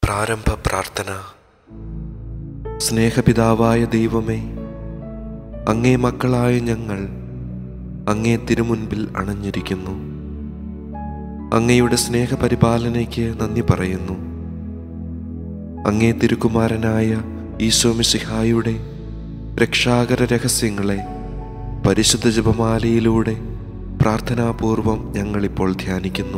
പ്രാരംഭ പ്രാർത്ഥന സ്നേഹപിതാവായ ദൈവമേ അങ്ങേ മക്കളായ ഞങ്ങൾ അങ്ങേ തിരുമുൻപിൽ അണഞ്ഞിരിക്കുന്നു അങ്ങയുടെ സ്നേഹപരിപാലനയ്ക്ക് നന്ദി പറയുന്നു അങ്ങേ തിരുക്കുമാരനായ ഈശോമിശിഹായുടെ രക്ഷാകര രഹസ്യങ്ങളെ പരിശുദ്ധ ജപമാലയിലൂടെ പ്രാർത്ഥനാപൂർവം ഞങ്ങളിപ്പോൾ ധ്യാനിക്കുന്നു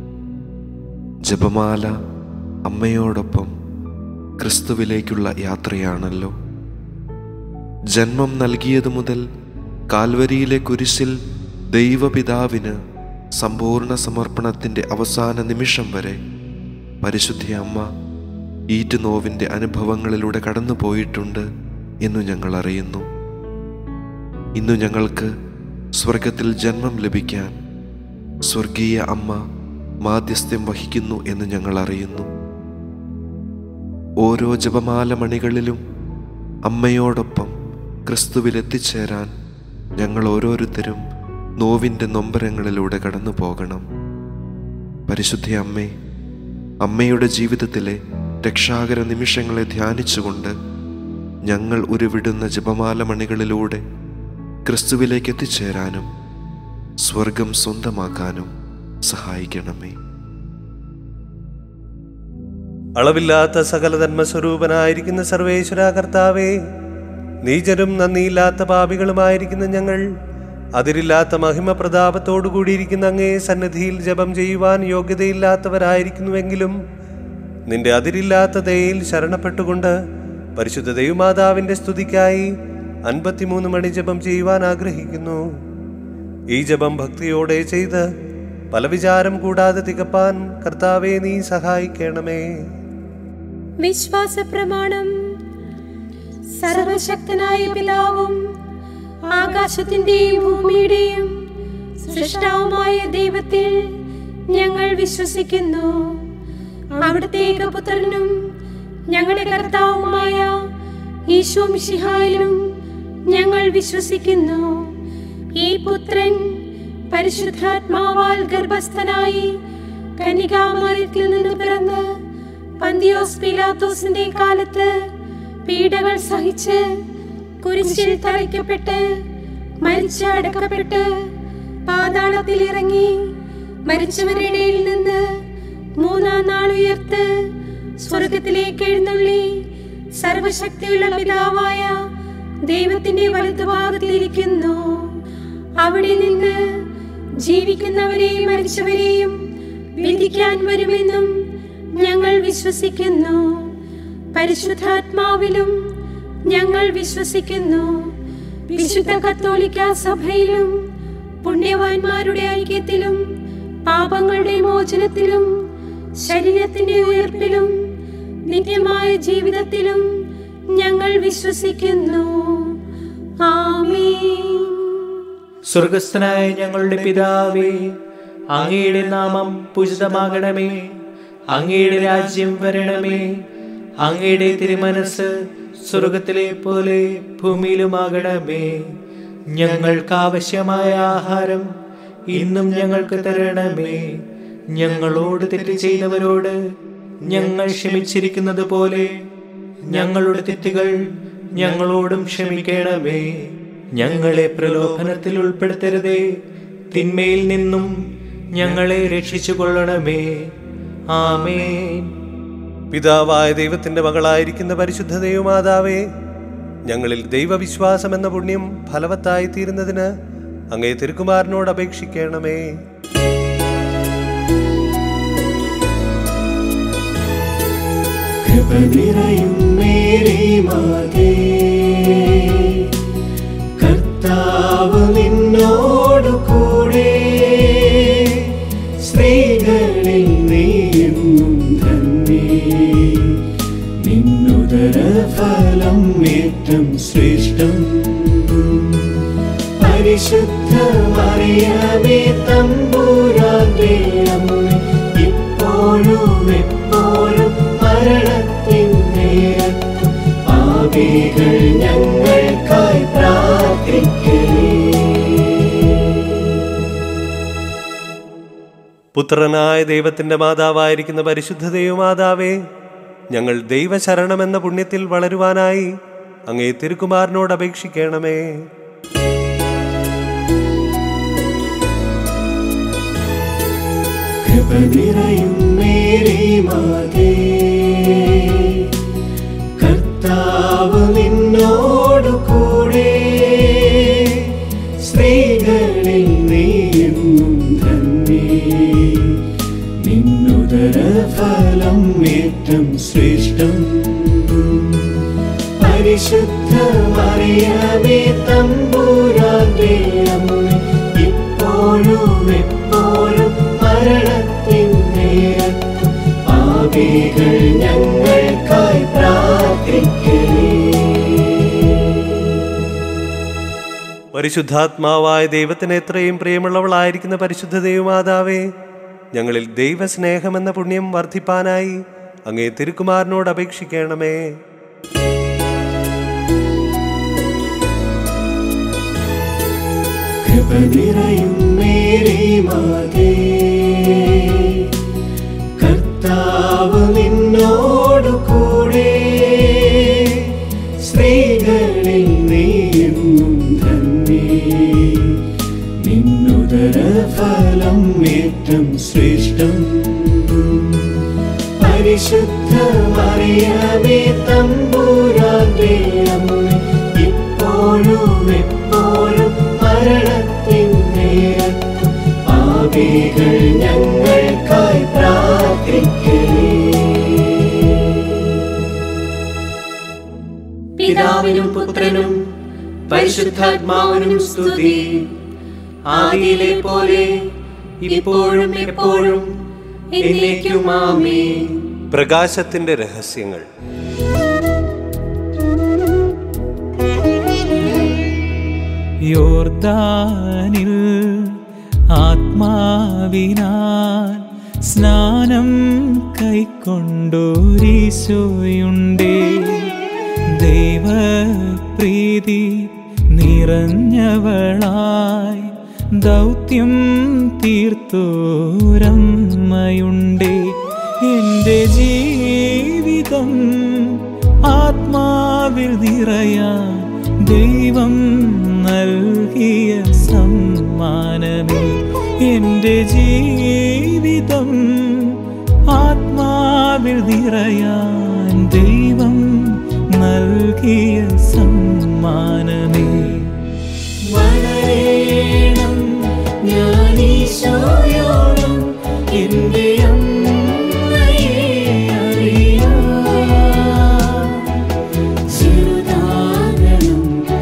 ജപമാല അമ്മയോടൊപ്പം ക്രിസ്തുവിലേക്കുള്ള യാത്രയാണല്ലോ ജന്മം നൽകിയതു മുതൽ കാൽവരിയിലെ കുരിശിൽ ദൈവപിതാവിന് സമ്പൂർണ്ണ സമർപ്പണത്തിൻ്റെ അവസാന നിമിഷം വരെ പരിശുദ്ധ അമ്മ ഈറ്റുനോവിൻ്റെ അനുഭവങ്ങളിലൂടെ കടന്നു പോയിട്ടുണ്ട് എന്നു ഞങ്ങൾ അറിയുന്നു ഇന്നു ഞങ്ങൾക്ക് സ്വർഗത്തിൽ ജന്മം ലഭിക്കാൻ സ്വർഗീയ അമ്മ മാധ്യസ്ഥ്യം വഹിക്കുന്നു എന്ന് ഞങ്ങൾ അറിയുന്നു ഓരോ ജപമാല മണികളിലും അമ്മയോടൊപ്പം ക്രിസ്തുവിൽ എത്തിച്ചേരാൻ ഞങ്ങൾ ഓരോരുത്തരും നോവിൻ്റെ നൊമ്പരങ്ങളിലൂടെ കടന്നു പോകണം പരിശുദ്ധ അമ്മേ അമ്മയുടെ ജീവിതത്തിലെ രക്ഷാകര നിമിഷങ്ങളെ ധ്യാനിച്ചുകൊണ്ട് ഞങ്ങൾ ഉരുവിടുന്ന ജപമാല മണികളിലൂടെ ക്രിസ്തുവിലേക്ക് എത്തിച്ചേരാനും സ്വർഗം സ്വന്തമാക്കാനും സഹായിക്കണമേ അളവില്ലാത്ത സകല ധർമ്മസ്വരൂപനായിരിക്കുന്ന സർവേശ്വര കർത്താവേ നീചരും നന്ദിയില്ലാത്ത പാപികളുമായിരിക്കുന്ന ഞങ്ങൾ അതിരില്ലാത്ത മഹിമ പ്രതാപത്തോടു കൂടിയിരിക്കുന്ന അങ്ങേ സന്നിധിയിൽ ജപം ചെയ്യുവാൻ യോഗ്യതയില്ലാത്തവരായിരിക്കുന്നുവെങ്കിലും നിന്റെ അതിരില്ലാത്ത ദയയിൽ ശരണപ്പെട്ടുകൊണ്ട് പരിശുദ്ധ ദൈവമാതാവിന്റെ സ്തുതിക്കായി അൻപത്തിമൂന്ന് മണി ജപം ചെയ്യുവാൻ ആഗ്രഹിക്കുന്നു ഈ ജപം ഭക്തിയോടെ ചെയ്ത് പല വിചാരം കൂടാതെ തികപ്പാൻ കർത്താവെ നീ സഹായിക്കണമേ വിശ്വാസ പ്രമാണം സർവശക്തനായ പിതാവും ആകാശത്തിന്റെയും ഭൂമിയുടെയും സൃഷ്ടാവുമായ ദൈവത്തിൽ ഞങ്ങൾ വിശ്വസിക്കുന്നു അവിടുത്തെ ഏകപുത്രനും ഞങ്ങളുടെ കർത്താവുമായ ഈശോ മിശിഹായിലും ഞങ്ങൾ വിശ്വസിക്കുന്നു ഈ പുത്രൻ പരിശുദ്ധാത്മാവാൽ ഗർഭസ്ഥനായി കനികാമറിയത്തിൽ നിന്ന് പിറന്ന് പന്തിയോസ് പിലാത്തോസിന്റെ കാലത്ത് പീഡകൾ സഹിച്ച് കുരിശിൽ തറയ്ക്കപ്പെട്ട് മരിച്ച് അടക്കപ്പെട്ട് പാതാളത്തിൽ ഇറങ്ങി മരിച്ചവരുടെ ഇടയിൽ നിന്ന് മൂന്നാം നാൾ ഉയർത്ത് സ്വർഗത്തിലേക്ക് എഴുന്നള്ളി സർവശക്തിയുള്ള പിതാവായ ദൈവത്തിന്റെ വലതുഭാഗത്തിലിരിക്കുന്നു അവിടെ നിന്ന് ജീവിക്കുന്നവരെയും മരിച്ചവരെയും വിധിക്കാൻ വരുമെന്നും ഞങ്ങൾ വിശ്വസിക്കുന്നു പരിശുദ്ധാത്മാവിലും ഞങ്ങൾ വിശ്വസിക്കുന്നു വിശുദ്ധ കത്തോലിക്ക സഭയിലും പുണ്യവാന്മാരുടെ ഐക്യത്തിലും പാപങ്ങളുടെ മോചനത്തിലും ശരീരത്തിന്റെ ഉയർപ്പിലും നിത്യമായ ജീവിതത്തിലും ഞങ്ങൾ വിശ്വസിക്കുന്നു ആമേൻ സ്വർഗസ്ഥനായ ഞങ്ങളുടെ പിതാവേ അങ്ങയുടെ നാമം പൂജിതമാകണമേ അങ്ങയുടെ രാജ്യം വരണമേ അങ്ങയുടെ തിരുമനസ് സ്വർഗത്തിലെ പോലെ ഭൂമിയിലുമാകണമേ ഞങ്ങൾക്ക് ആവശ്യമായ ആഹാരം ഇന്നും ഞങ്ങൾക്ക് തരണമേ ഞങ്ങളോട് തെറ്റ് ചെയ്തവരോട് ഞങ്ങൾ ക്ഷമിച്ചിരിക്കുന്നത് പോലെ ഞങ്ങളുടെ തെറ്റുകൾ ഞങ്ങളോടും ക്ഷമിക്കണമേ ഞങ്ങളെ പ്രലോഭനത്തിൽ ഉൾപ്പെടുത്തരുതേ തിന്മയിൽ നിന്നും ഞങ്ങളെ രക്ഷിച്ചു കൊള്ളണമേ ആമേൻ പിതാവായ ദൈവത്തിന്റെ മകളായിരിക്കുന്ന പരിശുദ്ധ ദൈവമാതാവേ ഞങ്ങളിൽ ദൈവവിശ്വാസം എന്ന പുണ്യം ഫലവത്തായി തീരുന്നതിന് അങ്ങേ തിരുക്കുമാരനോട് അപേക്ഷിക്കണമേ കൃപ നിറയും മേരി മാതേ കർത്താവ് നിന്നോടു കൂടെ സ്ത്രീകളിൽ നീയെന്നും തന്നെ നിന്നുദര ഫലം ഏറ്റം ശ്രേഷ്ഠം പരിശുദ്ധ മറിയമേ തമ്പുരാന്റെ അമ്മ ഇപ്പോഴും എപ്പോഴും മരണത്തിൻ നേരത്തും പാപികൾ ഞങ്ങൾക്കായി പ്രാർത്ഥിക്കേ പുത്രനായ ദൈവത്തിന്റെ മാതാവായിരിക്കുന്ന പരിശുദ്ധ ദൈവമാതാവേ ഞങ്ങൾ ദൈവശരണമെന്ന പുണ്യത്തിൽ വളരുവാനായി അങ്ങേ തിരുക്കുമാരനോട് അപേക്ഷിക്കണമേ കൃപ നിറയും മേരി മാതേ കർത്താവ് നിന്നോടു കൂടെ സ്ത്രീകളിൽ നീയെന്നും ധന്യേ നിന്നുദര ഫലം ഏറ്റം ശ്രേഷ്ഠം പരിശുദ്ധ മറിയമേ തമ്പൂരാന്റെ അമ്മ ഇപ്പോഴും എപ്പോഴും മരണത്തിൻ നേരത്തും പാപികൾ ഞങ്ങൾക്കായി പ്രാർത്ഥിക്കണേ പരിശുദ്ധാത്മാവായ ദൈവത്തിന് എത്രയും പ്രിയമുള്ളവളായിരിക്കുന്ന പരിശുദ്ധ ദൈവമാതാവേ ഞങ്ങളിൽ ദൈവസ്നേഹമെന്ന പുണ്യം വർദ്ധിപ്പാനായി അങ്ങേ തിരുക്കുമാരനോട് അപേക്ഷിക്കണമേ കൃപ നിറയും മേരി മാതേ കർത്താവ് നിന്നോടു കൂടെ സ്ത്രീകളിൽ നീയെന്നും ധന്യേ നിന്നുദര ഫലം ഏറ്റം ശ്രേഷ്ഠം പരിശുദ്ധ മറിയമേ തമ്പൂരാന്റെ അമ്മ ഇപ്പോഴും എപ്പോഴും മരണത്തിൻ നേരത്തും പാപികൾ ഞങ്ങൾക്കായി പ്രാർത്ഥിക്കണേ പിതാവിനും പുത്രനും പരിശുദ്ധാത്മാവിനും സ്തുതി ആദിയിലെ പോലെ ഇപ്പോഴും എപ്പോഴും എന്നേക്കും ആമേൻ പ്രകാശത്തിന്റെ രഹസ്യങ്ങൾ യോർദാനിൽ ആത്മാവിനാൽ സ്നാനം കൈക്കൊണ്ടോരീശോയുണ്ടേ ദൈവപ്രീതി നിറഞ്ഞവളായി ദൗത്യം തീർത്തോരമ്മയുണ്ടേ എൻ്റെ ജീവിതം ആത്മാവിൽ നിറയാൻ ദൈവം നൽകിയ സമ്മാനമേ എൻ്റെ ജീവിതം ആത്മാവിൽ നിറയാൻ ദൈവം നൽകിയ സമ്മാനമേ വളരേണം ഞാനീശോയോളം എൻ്റെ അമ്മയെ അറിയാം ചെറുതാകണം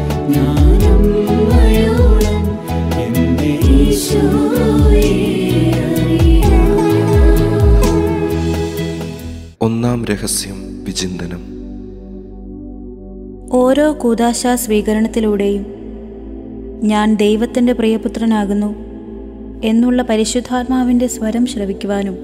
ഞാനമ്മയോളം എൻ്റെ ഈശോയെ അറിയാം ഒന്നാം രഹസ്യം വിചിന്തനം ഓരോ കൂതാശ സ്വീകരണത്തിലൂടെയും ഞാൻ ദൈവത്തിൻ്റെ പ്രിയപുത്രനാകുന്നു എന്നുള്ള പരിശുദ്ധാത്മാവിൻ്റെ സ്വരം ശ്രവിക്കുവാനും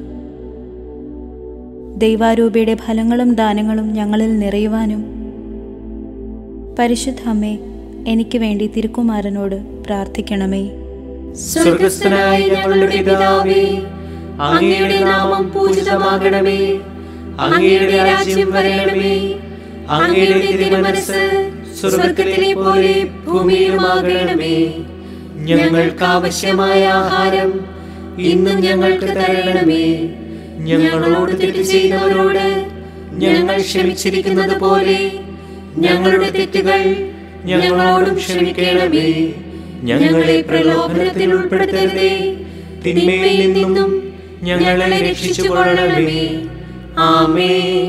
ദൈവാരൂപിയുടെ ഫലങ്ങളും ദാനങ്ങളും ഞങ്ങളിൽ നിറയുവാനും പരിശുദ്ധ അമ്മേ എനിക്ക് വേണ്ടി തിരുക്കുമാരനോട് പ്രാർത്ഥിക്കണമേ സ്വർഗസ്ഥനായ ഞങ്ങളുടെ പിതാവേ അങ്ങയുടെ നാമം പൂജിതമാകണമേ അങ്ങയുടെ രാജ്യം വരണമേ അങ്ങയുടെ തിരുമനസ് സ്വർഗത്തിലെ പോലെ ഭൂമിയിലുമാകണമേ ഞങ്ങൾക്ക് ആവശ്യമായ ആഹാരം ഇന്നും ഞങ്ങൾക്ക് തരണമേ ഞങ്ങളോട് തെറ്റ് ചെയ്തവരോട് ഞങ്ങൾ ക്ഷമിച്ചിരിക്കുന്നത് പോലെ ഞങ്ങളുടെ തെറ്റുകൾ ഞങ്ങളോടും ക്ഷമിക്കണമേ ഞങ്ങളെ പ്രലോഭനത്തിൽ ഉൾപ്പെടുത്തരുതേ തിന്മയിൽ നിന്നും ഞങ്ങളെ രക്ഷിച്ചുകൊള്ളണമേ ആമേൻ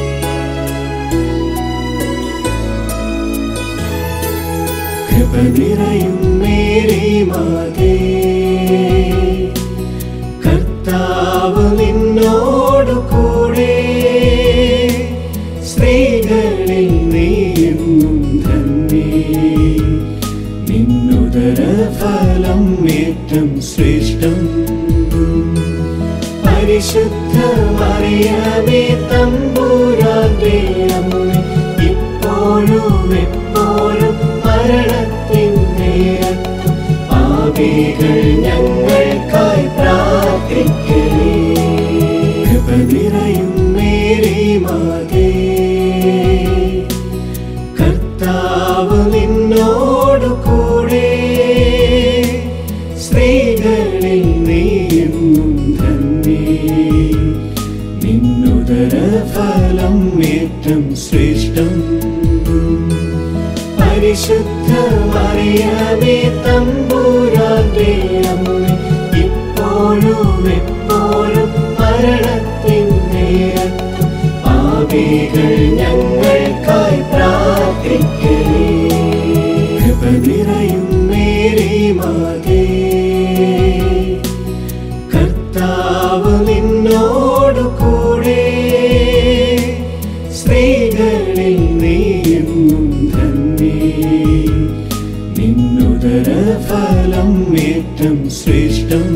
കൃപ നിറയും മേരി മാതേ കർത്താവ് നിന്നോടു കൂടെ സ്ത്രീകളിൽ നീയെന്നും ധന്യേ നിന്നുദര ഫലം ഏറ്റം ശ്രേഷ്ഠം പരിശുദ്ധ മറിയമേ തമ്പൂരാന്റെ അമ്മ ഇപ്പോഴും എപ്പോഴും മരണത്തിൻ നേരത്തും പാപികൾ ഞങ്ങൾക്കായി പ്രാർത്ഥിക്കണേ കൃപ നിറയും മേരി മാത നിന്നുദരഫലം ഏറ്റം ശ്രേഷ്ഠം പരിശുദ്ധ മറിയമേ തമ്പൂരാന്റെ അമ്മ ഇപ്പോഴും എപ്പോഴും മരണത്തിൻ നേരത്തും പാപികൾ ഞങ്ങൾക്കായി പ്രാർത്ഥിക്കേ കൃപ നിറയും മേരി മാതേ കർത്താവ് നിന്നോടു കൂടെ സ്ത്രീകളിൽ നീയെന്നും ധന്യേ നിന്നുദര ഫലം ഏറ്റം ശ്രേഷ്ഠം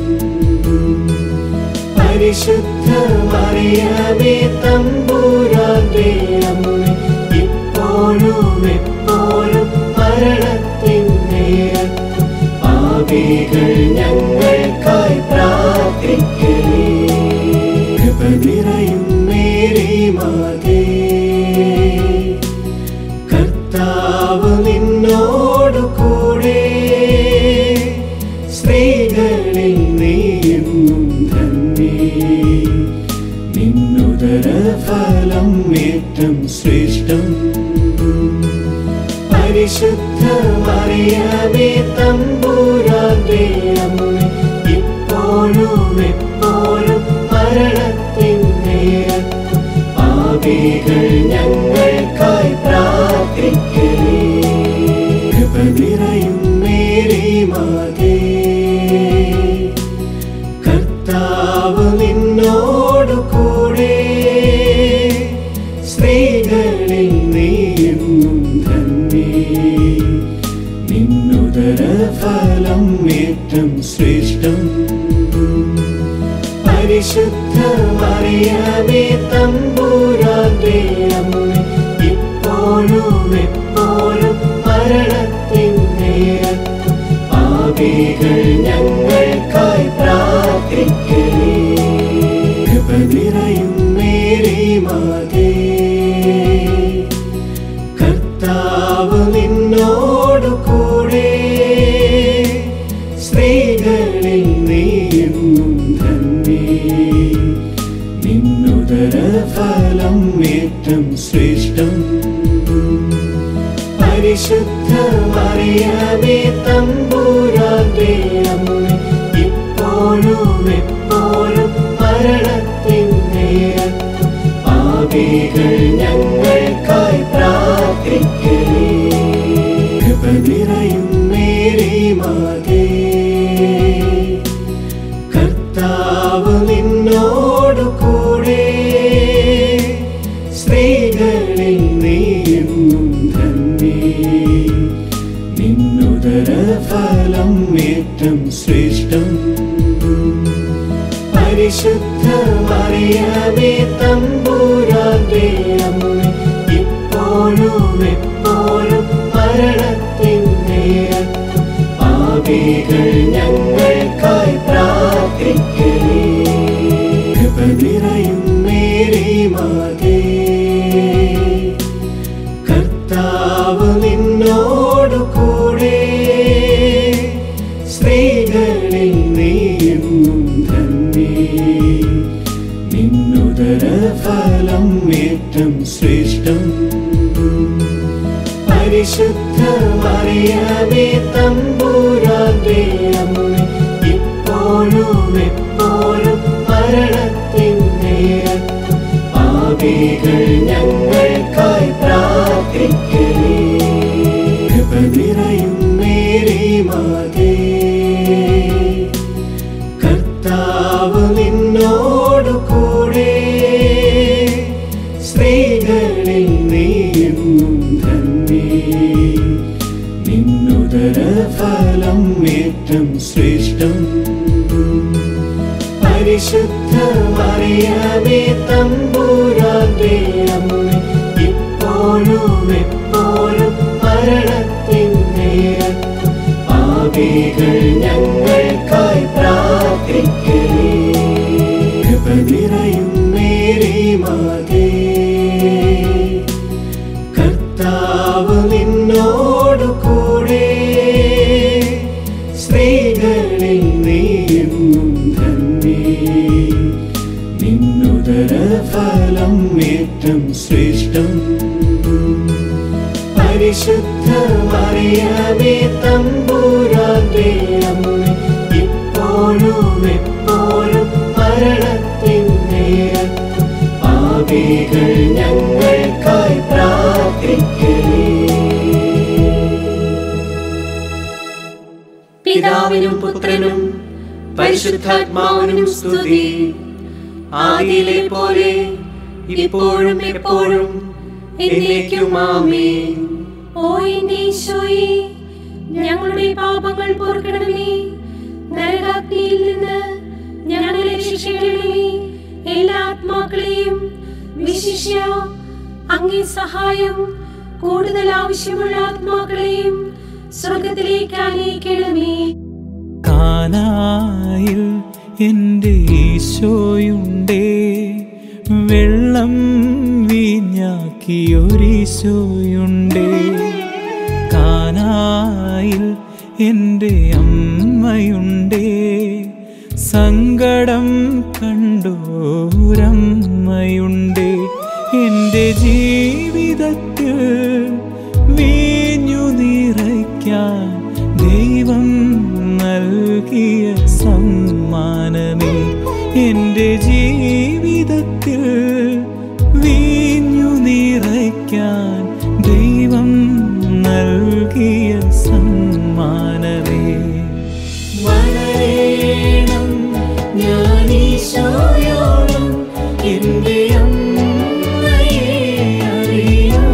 പരിശുദ്ധ മറിയമേ തമ്പൂരാന്റെ അമ്മ ഇപ്പോഴും എപ്പോഴും മരണത്തിൻ നേരത്തും പാപികൾ ഞങ്ങൾക്കായി പ്രാർത്ഥിക്കേ കൃപ നിറയും മേരി മാതേ കർത്താവ് നിന്നോടു കൂടെ സ്ത്രീകളിൽ നീയെന്നും ധന്യേ നിന്നുദര ഫലം ഏറ്റം ശ്രേഷ്ഠം പരിശുദ്ധ മറിയമേ തമ്പൂരാന്റെ അമ്മ ഇപ്പോഴും എപ്പോഴും മരണത്തിൻ നേരത്തും പാപികൾ ഞങ്ങൾക്കായി പ്രാർത്ഥിക്കേ കൃപ നിറയും മേരി മാതേ കർത്താവ് നിന്നോടു കൂടെ സ്ത്രീകളിൽ നീയെന്നും ധന്യേ നിന്നുദര ഫലം ഏറ്റം ശ്രേഷ്ഠം പരിശുദ്ധ മറിയമേ തമ്പൂരാന്റെ അമ്മ ഇപ്പോഴും എപ്പോഴും മരണത്തിൻ നേരത്തും പാപികൾ ഞങ്ങൾക്കായി പ്രാർത്ഥിക്കേ കൃപ നിറയും മേരി മാതേ കർത്താവ് നിന്നോടു കൂടെ സ്ത്രീകളിൽ നീയെന്നും ധന്യേ നിന്നുദര ഫലം ഏറ്റം ശ്രേഷ്ഠം പരിശുദ്ധ മറിയമേ തമ്പൂരാന്റെ അമ്മ ഇപ്പോഴും എപ്പോഴും മരണത്തിൻ നേരത്തും പാപികൾ ഞങ്ങൾക്കായി പ്രാർത്ഥിക്കേ കൃപ നിറയും മേരി മാതേ കർത്താവ് നിന്നോടു കൂടെ സ്ത്രീകളിൽ നീയെന്നും ധന്യേ നിന്നുദര ഫലം ഏറ്റം ശ്രേഷ്ഠം പരിശുദ്ധ മറിയമേ തമ്പൂരാന്റെ അമ്മ ഇപ്പോഴും എപ്പോഴും മരണത്തിൻ നേരത്തും പാപികൾ ഞങ്ങൾക്കായി പ്രാർത്ഥിക്കേ കൃപ നിറയും മേരി മാതേ കർത്താവ് നിന്നോടു കൂടെ സ്ത്രീകളിൽ നീയെന്നും ധന്യേ നിന്നുദര ഫലം ഏറ്റം ശ്രേഷ്ഠം പരിശുദ്ധ മറിയമേ തമ്പൂരാന്റെ അമ്മ ഇപ്പോഴും എപ്പോഴും മരണത്തിൻ നേരത്തും പാപികൾ ഞങ്ങൾക്കായി പ്രാർത്ഥിക്കേ കൃപ നിറയും മേരി മാതേ കർത്താവ് നിന്നോടു കൂടെ സ്ത്രീകളിൽ നീയെന്നും ധന്യേ നിന്നുദര ഫലം ഏറ്റം ശ്രേഷ്ഠം പരിശുദ്ധ മറിയമേ തമ്പൂരാന്റെ ഫലം ഏറ്റം ശ്രേഷ്ഠം പരിശുദ്ധ മറിയമേ തമ്പൂരാന്റെ അമ്മ ഇപ്പോഴും എപ്പോഴും മരണത്തിൻ നേരത്തും പാപികൾ ഞങ്ങൾക്കായി പ്രാർത്ഥിക്കണേ പിതാവിനും പുത്രനും പരിശുദ്ധാത്മാവിനും സ്തുതി ആദിയിലെ പോലെ ഇപ്പോഴും എപ്പോഴും എന്നേക്കും ആമേൻ ഓ എന്റെ ഈശോയെ ഞങ്ങളുടെ പാപങ്ങൾ പൊറുക്കണമേ നരകാഗ്നിയിൽ നിന്ന് ഞങ്ങളെ രക്ഷിക്കണമേ എല്ലാ ആത്മാക്കളെയും വിശിഷ്യ അങ്ങേ സഹായം കൂടുതൽ ആവശ്യമുള്ള ആത്മാക്കളെയും സ്വർഗത്തിലേക്ക് ആനയിക്കണമേ കാനായിൽ എൻ്റെ ഈശോയുണ്ടേ വെള്ളം വീഞ്ഞാക്കിയൊരീശോയുണ്ടേ കാനായിൽ എൻ്റെ അമ്മയുണ്ടേ സങ്കടം കണ്ടോരമ്മയുണ്ടേ എൻ്റെ ജീവിതത്തിൽ വീഞ്ഞു നിറയ്ക്കാൻ ദൈവം നൽകിയ സമ്മാനമേ എൻ്റെ ജീവിതത്തിൽ വീഞ്ഞു നിറയ്ക്കാൻ ദൈവം നൽകിയ സമ്മാനമേ വളരേണം ഞാൻ ഈശോയോളം എൻ്റെ അമ്മയെ അറിയാം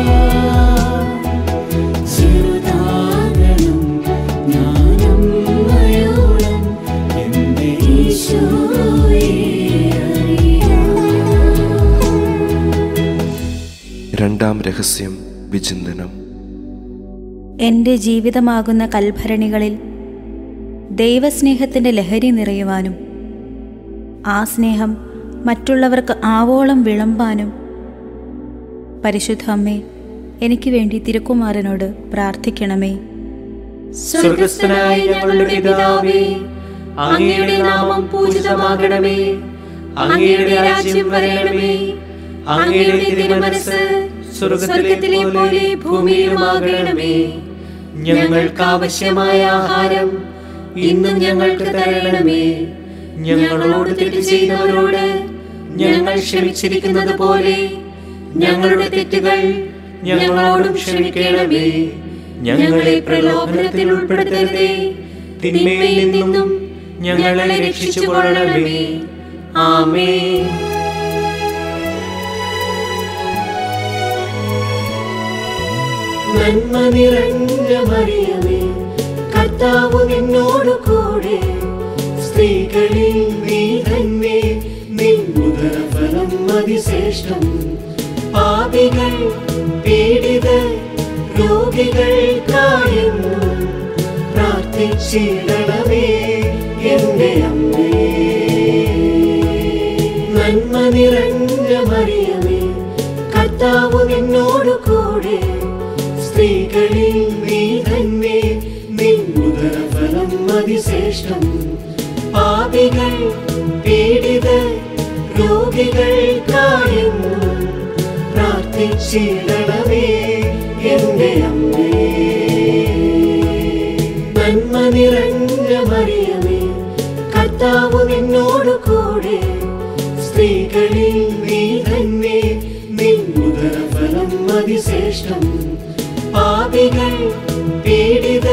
ചെറുതാകണം ഞാനമ്മയോളം എൻ്റെ ഈശോയെ അറിയാം രണ്ടാം രഹസ്യം വിചിന്തനം എൻ്റെ ജീവിതമാകുന്ന കൽഭരണികളിൽ ദൈവസ്നേഹത്തിൻ്റെ ലഹരി നിറയുവാനും ആ സ്നേഹം മറ്റുള്ളവർക്ക് ആവോളം വിളമ്പാനും പരിശുദ്ധ അമ്മേ എനിക്ക് വേണ്ടി തിരുക്കുമാരനോട് പ്രാർത്ഥിക്കണമേ സ്വർഗസ്ഥനായ ഞങ്ങളുടെ പിതാവേ അങ്ങയുടെ നാമം പൂജിതമാകണമേ അങ്ങയുടെ രാജ്യം വരണമേ അങ്ങയുടെ തിരുമനസ് സ്വർഗത്തിലെ പോലെ ഭൂമിയിലുമാകണമേ ഞങ്ങൾക്ക് ആവശ്യമായ ആഹാരം ഇന്നും ഞങ്ങൾക്ക് തരണമേ ഞങ്ങളോട് തെറ്റ് ചെയ്തവരോട് ഞങ്ങൾ ക്ഷമിച്ചിരിക്കുന്നത് പോലെ ഞങ്ങളുടെ തെറ്റുകൾ ഞങ്ങളോടും ക്ഷമിക്കണമേ ഞങ്ങളെ പ്രലോഭനത്തിൽ ഉൾപ്പെടുത്തരുതേ തിന്മയിൽ നിന്നും ഞങ്ങളെ രക്ഷിച്ചുകൊള്ളണമേ ആമേ നന്മ നിറഞ്ഞ മറിയമേ കർത്താവ് നിന്നോട് കൂടെ സ്ത്രീകളിൽ നീ തന്നെ നിന്നുദരഫലം അതിശ്രേഷ്ഠം പാപികൾ പീഡിത രോഗികൾക്കായെന്നും പ്രാർത്ഥിച്ചിടണമേ എന്റെ അമ്മേ നന്മ നിറഞ്ഞ മറിയമേ കർത്താവ് നിന്നോട് കൂടെ സ്ത്രീകളിൽ നീ തന്നെ നിന്നുദരഫലം അതിശ്രേഷ്ഠം പാപികൾ പീഡിത രോഗികൾക്കായെന്നും പ്രാർത്ഥിച്ചിടണമേ എന്റെ അമ്മേ നന്മ നിറഞ്ഞ മറിയമേ കർത്താവ് നിന്നോട് കൂടെ സ്ത്രീകളിൽ നീ തന്നെ നിന്നുദരഫലം അതിശ്രേഷ്ഠം പാപികൾ പീഡിത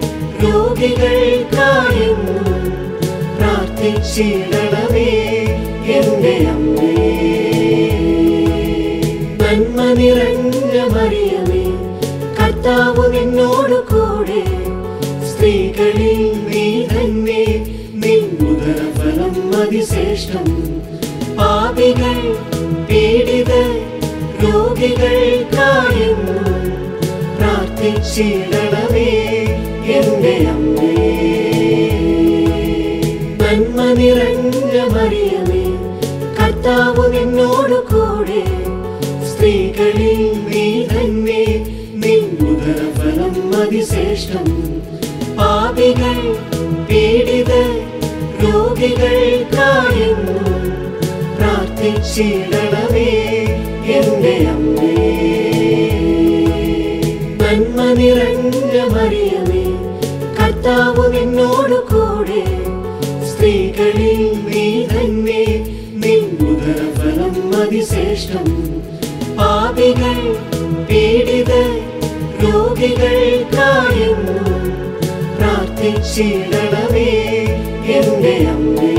രോഗികൾക്കായെന്നും പ്രാർത്ഥിച്ചിടണമേ എന്റെ അമ്മേ നന്മ നിറഞ്ഞ മറിയമേ കർത്താവ് നിന്നോട് കൂടെ സ്ത്രീകളിൽ നീ തന്നെ നിന്നുദരഫലം അതിശ്രേഷ്ഠം പാപികൾ പീഡിത രോഗികൾക്കായെന്നും പ്രാർത്ഥിച്ചിടണമേ എന്റെ അമ്മേ നന്മ നിറഞ്ഞ മറിയമേ കർത്താവ് നിന്നോട് കൂടെ സ്ത്രീകളിൽ നീ തന്നെ നിന്നുദരഫലം അതിശ്രേഷ്ഠം പാപികൾ പീഡിത രോഗികൾക്കായെന്നും പ്രാർത്ഥി പ്രാർത്ഥിച്ചിടണമേ എന്റെ അമ്മേ നന്മ നിറഞ്ഞ മറിയമേ കർത്താവ് നിന്നോട് കൂടെ സ്ത്രീകളിൽ നീ തന്നെ നിന്നുദരഫലം അതിശ്രേഷ്ഠം പാപികൾ പീഡിത രോഗികൾക്കായെന്നും പ്രാർത്ഥിച്ചിടണമേ എന്റെ അമ്മേ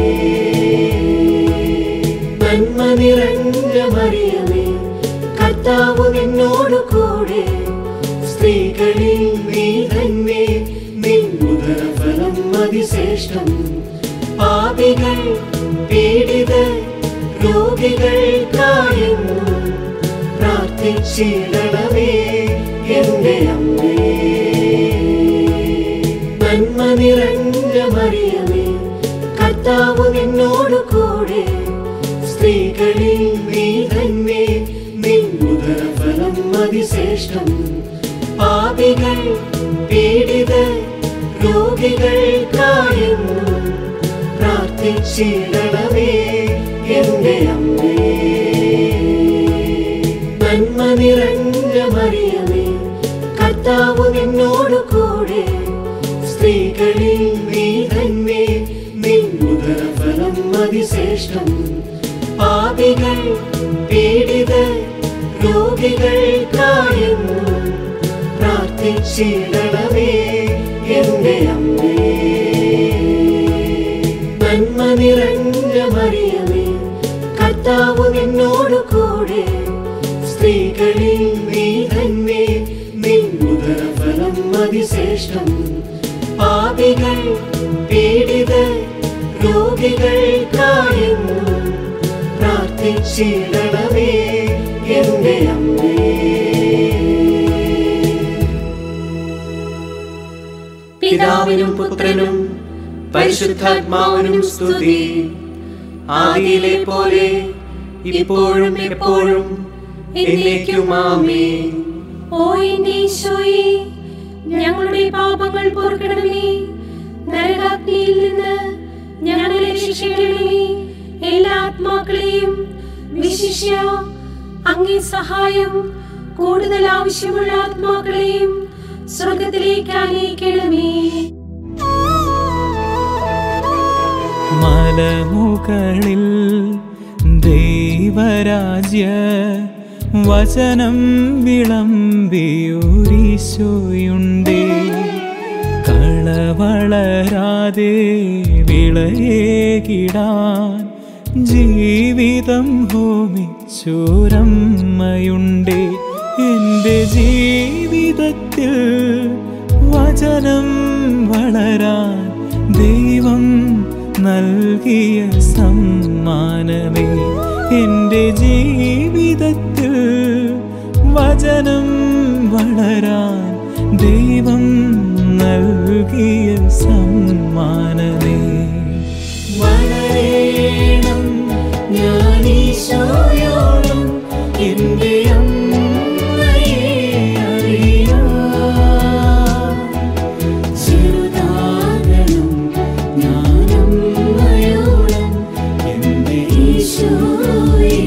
നന്മ നിറഞ്ഞ മറിയമേ കർത്താവ് നിന്നോട് കൂടെ സ്ത്രീകളിൽ നീ തന്നെ നിന്നുദരഫലം അതിശ്രേഷ്ഠം പാപികൾ പീഡിത രോഗികൾക്കായെന്നും പ്രാർത്ഥിച്ചിടണമേ എന്റെ അമ്മേ നന്മ നിറഞ്ഞ മറിയമേ കർത്താവ് നിന്നോട് കൂടെ സ്ത്രീകളിൽ നീ തന്നെ നിന്നുദരഫലം അതിശ്രേഷ്ഠം പാപികൾ പീഡിത രോഗികൾക്കായെന്നും പ്രാർത്ഥിച്ചിടണമേ എന്റെ അമ്മേ നന്മ നിറഞ്ഞ മറിയമേ കർത്താവ് നിന്നോട് കൂടെ സ്ത്രീകളിൽ നീ തന്നെ നിന്നുദരഫലം അതിശ്രേഷ്ഠം പാപികൾ പീഡിത രോഗികൾക്കായെന്നും പ്രാർത്ഥിച്ചിടണമേ എന്റെ അമ്മേ നന്മ നിറഞ്ഞ മറിയമേ കർത്താവ് നിന്നോട് കൂടെ സ്ത്രീകളിൽ നീ തന്നെ നിന്നുദരഫലം അതിശ്രേഷ്ഠം പാപികൾ പീഡിത രോഗികൾക്കായെന്നും പ്രാർത്ഥിച്ചിടണമേ എന്റെ അമ്മേ പിതാവിനും പുത്രനും പരിശുദ്ധാത്മാവിനും സ്തുതി ആദിയിലെ പോലെ ഇപ്പോഴും എപ്പോഴും എന്നേക്കും ആമേൻ ഓ എന്റെ ഈശോയെ ഞങ്ങളുടെ പാപങ്ങൾ പൊറുക്കണമേ നരകാഗ്നിയിൽ നിന്ന് ഞങ്ങളെ രക്ഷിക്കണമേ എല്ലാ ആത്മാക്കളെയും വിശിഷ്യ അങ്ങേ സഹായം കൂടുതൽ ആവശ്യമുള്ള ആത്മാക്കളെയും സ്വർഗത്തിലേക്ക് അനയിക്കണമേ മലമുകളിൽ ദൈവരാജ്യ വചനം വിളമ്പിയൊരീശോയുണ്ടേ കളവളരാതെ വിളയേകിടാൻ ജീവിതം ഹോമിച്ചോരമ്മയുണ്ടേ എൻ്റെ ജീവിതത്തിൽ വചനം വളരാൻ ദൈവം നൽകിയ സമ്മാനമേ എൻ്റെ ജീവിതത്തിൽ വചനം വളരാൻ ദൈവം നൽകിയ സമ്മാനമേ വളരേണം ഞാനീശോയോളം എൻ്റെ അമ്മയെ അറിയാം ചെറുതാകണം ഞാനമ്മയോളം എൻ്റെ ഈശോയെ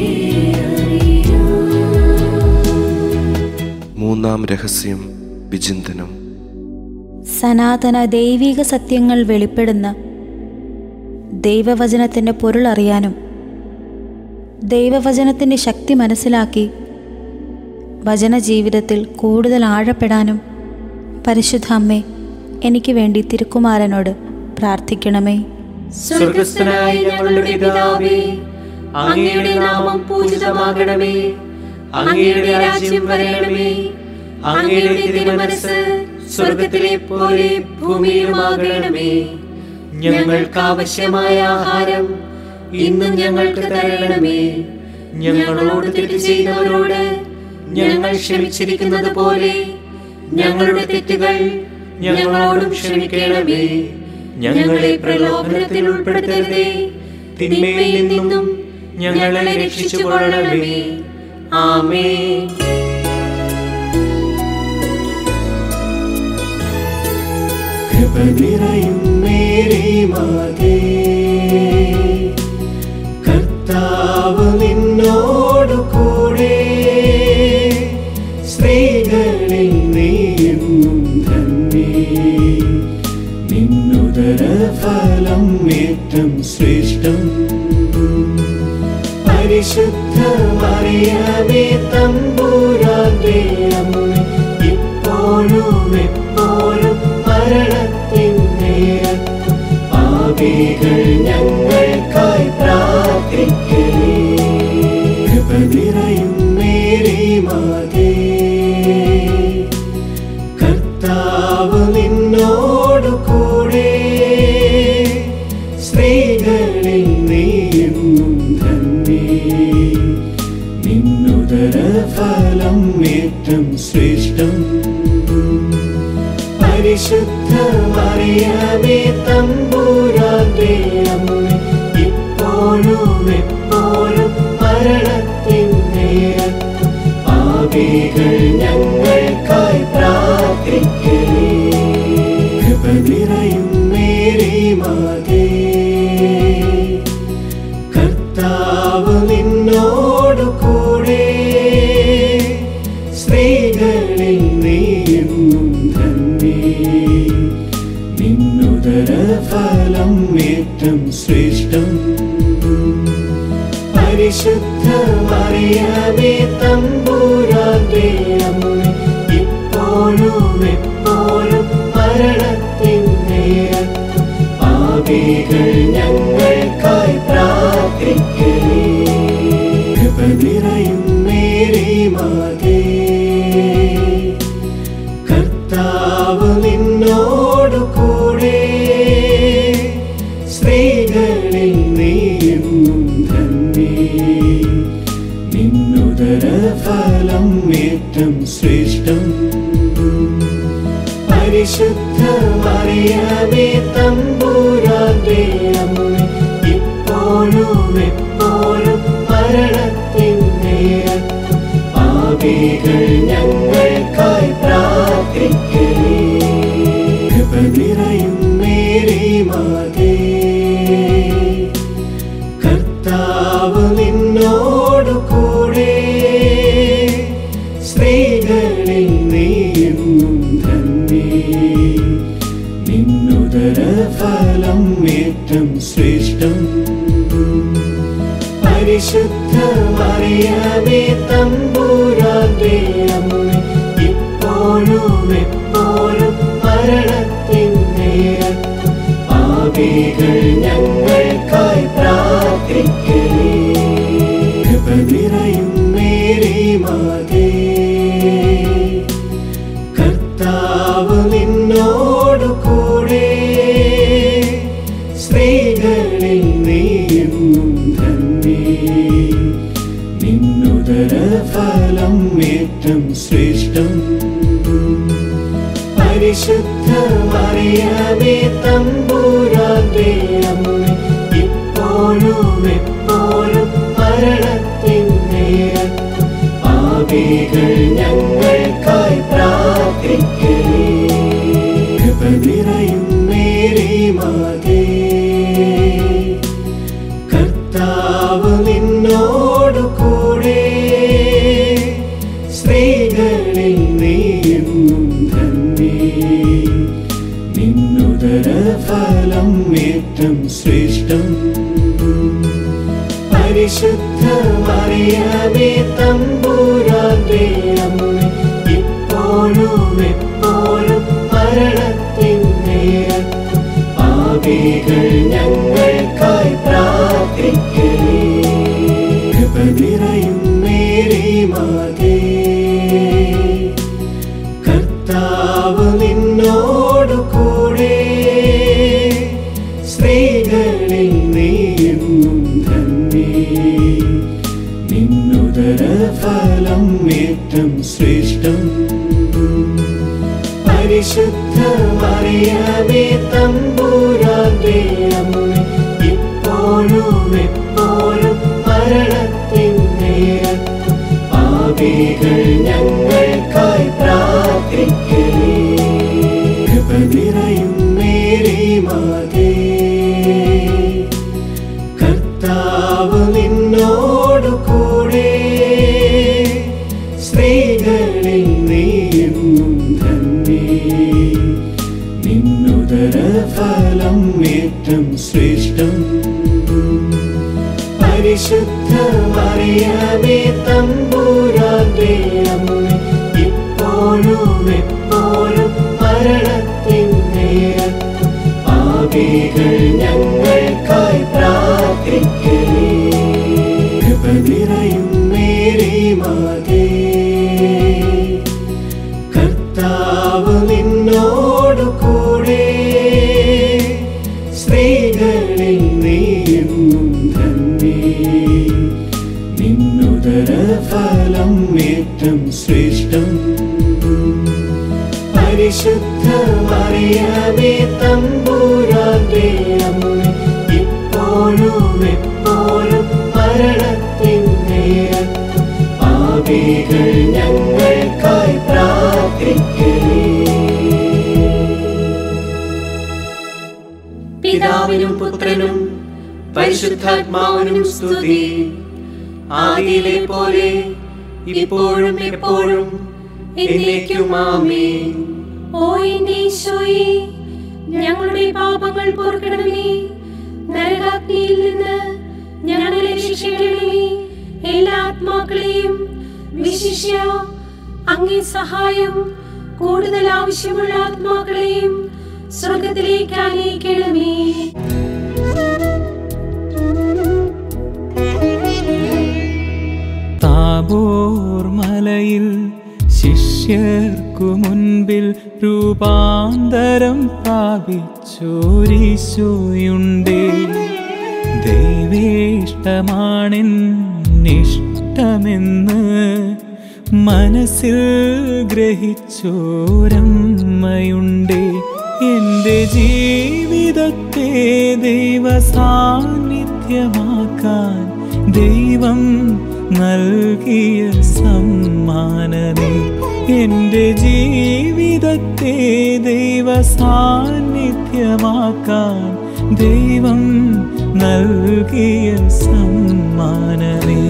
അറിയാം മൂന്നാം രഹസ്യം വിചിന്തനം സനാതന ദൈവിക സത്യങ്ങൾ വെളിപ്പെടുന്ന ദൈവവചനത്തിൻ്റെ പൊരുൾ അറിയാനും ദൈവവചനത്തിൻ്റെ ശക്തി മനസ്സിലാക്കി വചന ജീവിതത്തിൽ കൂടുതൽ ആഴപ്പെടാനും പരിശുദ്ധ അമ്മേ എനിക്ക് വേണ്ടി തിരുക്കുമാരനോട് പ്രാർത്ഥിക്കണമേ സ്വർഗസ്ഥനായ ഞങ്ങളുടെ പിതാവേ അങ്ങയുടെ നാമം പൂജിതമാകണമേ അങ്ങയുടെ രാജ്യം വരണമേ അങ്ങയുടെ തിരുമനസ് സ്വർഗത്തിലെ പോലെ ഭൂമിയിലുമാകണമേ ഞങ്ങൾക്ക് ആവശ്യമായ ആഹാരം ഇന്നും ഞങ്ങൾക്ക് തരണമേ ഞങ്ങളോട് തെറ്റ് ചെയ്തവരോട് ഞങ്ങൾ ക്ഷമിച്ചിരിക്കുന്നത് പോലെ ഞങ്ങളുടെ തെറ്റുകൾ ഞങ്ങളോടും ക്ഷമിക്കണമേ ഞങ്ങളെ പ്രലോഭനത്തിൽ ഉൾപ്പെടുത്തരുതേ തിന്മയിൽ നിന്നും ഞങ്ങളെ രക്ഷിച്ചുകൊള്ളണമേ ആമേ കൃപ നിറയും മേരി മാതേ കർത്താവ് നിൻ നിന്നുദരഫലം ഏറ്റം ശ്രേഷ്ഠം പരിശുദ്ധ മറിയമേ തമ്പൂരാന്റെ അമ്മ ഇപ്പോഴും എപ്പോഴും മരണത്തിൻ നേരത്തും പാപികൾ ഞങ്ങൾക്കായി പ്രാർത്ഥിക്കേ കൃപ നിറയും മേരി മാതേ കർത്താവ് നിന്നോടു കൂടെ സ്ത്രീകളിൽ നീയെന്നും ധന്യേ നിന്നുദര ഫലം ഏറ്റം ശ്രേഷ്ഠം പരിശുദ്ധ മറിയമേ തമ്പൂരാന്റെ അമ്മ ഇപ്പോഴും എപ്പോഴും മരണത്തിൻ നേരത്തും പാപികൾ ഞങ്ങൾക്കായി പ്രാർത്ഥിക്കേ കൃപ നിറയും മേരി മാതേ കർത്താവ് നിന്നോടു കൂടെ സ്ത്രീകളിൽ നീയെന്നും ധന്യേ നിന്നുദര ഫലം ഏറ്റം ശ്രേഷ്ഠം പരിശുദ്ധ മറിയമേ തമ്പൂരാന്റെ അമ്മ ഇപ്പോഴും എപ്പോഴും മരണത്തിൻ നേരത്തും പാപികൾ ഞങ്ങൾക്കായി പ്രാർത്ഥിക്കേ കൃപ നിറയും മേരി മാതേ കർത്താവ് നിന്നോടു കൂടെ സ്ത്രീകളിൽ നീയെന്നും ധന്യേ നിന്നുദര ഫലം ഏറ്റം ശ്രേഷ്ഠം പരിശുദ്ധ മറിയമേ തമ്പൂരാന്റെ അമ്മ ഇപ്പോഴും എപ്പോഴും മരണത്തിൻ നേരത്തും പാപികൾ ഞങ്ങൾക്കായി പ്രാർത്ഥിക്കേ കൃപ നിറയും മേരി മാതേ കർത്താവ് നിന്നോടു കൂടെ സ്ത്രീകളിൽ നീയെന്നും ധന്യേ നിന്നുദര ഫലം ഏറ്റം ശ്രേഷ്ഠം പരിശുദ്ധ മറിയമേ തമ്പൂരാന്റെ അമ്മ ഇപ്പോഴും എപ്പോഴും മരണത്തിൻ നേരത്തും പാപികൾ ഞങ്ങൾക്കായി പ്രാർത്ഥിക്കേ കൃപ നിറയും മേരി മാതേ കർത്താവ് നിന്നോടു കൂടെ സ്ത്രീകളിൽ നീയെന്നും ധന്യേ നിന്നുദര ഫലം ഏറ്റം ശ്രേഷ്ഠം പരിശുദ്ധ മറിയമേ തമ്പൂരാന്റെ അമ്മ ഇപ്പോഴും എപ്പോഴും മരണത്തിൻ നേരത്തും പാപികൾ ഞങ്ങൾക്കായി പ്രാർത്ഥിക്കേ കൃപ നിറയും മേരി മാതേ കർത്താവ് നിന്നോടു കൂടെ സ്ത്രീകളിൽ നീയെന്നും ധന്യേ നിന്നുദര ഫലം ഏറ്റം ശ്രേഷ്ഠം പരിശുദ്ധ മറിയമേ തമ്പൂരാന്റെ അമ്മ ഇപ്പോഴും എപ്പോഴും മരണത്തിൻ നേരത്തും പാപികൾ ഞങ്ങൾക്കായി പ്രാർത്ഥിക്കേ കൃപ നിറയും മേരി മാതേ കർത്താവ് നിന്നോടു കൂടെ സ്ത്രീകളിൽ നീയെന്നും ധന്യേ നിന്നുദര ഫലം ഏറ്റം ശ്രേഷ്ഠം പരിശുദ്ധ മറിയമേ തമ്പൂരാന്റെ അമ്മ ഇപ്പോഴും എപ്പോഴും മരണത്തിൻ നേരത്തും പാപികൾ ഞങ്ങൾക്കായി പ്രാർത്ഥിക്കേ കൃപ നിറയും മേരി മാതേ കർത്താവ് നിന്നോടു കൂടെ സ്ത്രീകളിൽ നീയെന്നും ധന്യേ നിന്നുദര ഫലം ഏറ്റവും ശ്രേഷ്ഠം പരിശുദ്ധ മറിയമേ തമ്പുരാന്റെ അമ്മ ഇപ്പോഴും എപ്പോഴും മരണത്തിൻ നേരത്തും പാപികൾ ഞങ്ങൾക്കായി പ്രാർത്ഥിക്കണേ പിതാവിനും പുത്രനും പരിശുദ്ധാത്മാവിനും സ്തുതി ആദിയിലെ പോലെ ഇപ്പോഴും എപ്പോഴും എന്നേക്കും ആമേൻ ഓ എന്റെ ഈശോയെ ഞങ്ങളുടെ പാപങ്ങൾ പൊറുക്കണമേ നരകാഗ്നിയിൽ നിന്ന് ഞങ്ങളെ രക്ഷിക്കണമേ എല്ലാ ആത്മാക്കളെയും വിശിഷ്യ അങ്ങേ സഹായം കൂടുതൽ ആവശ്യമുള്ള ആത്മാക്കളെയും സ്വർഗത്തിലേക്ക് ആനയിക്കണമേ താബോർ മലയിൽ ശിഷ്യർക്കു മുൻപിൽ രൂപാന്തരം പ്രാപിച്ചോരീശോയുണ്ടേ ദൈവേഷ്ടമാണെന്നിഷ്ടമെന്ന് മനസ്സിൽ ഗ്രഹിച്ചോരമ്മയുണ്ടേ എൻ്റെ ജീവിതത്തെ ദൈവ സാന്നിധ്യമാക്കാൻ ദൈവം നൽകിയ സമ്മാനമേ എൻ്റെ ജീവിതത്തെ ദൈവ സാന്നിധ്യമാക്കാൻ ദൈവം നൽകിയ സമ്മാനമേ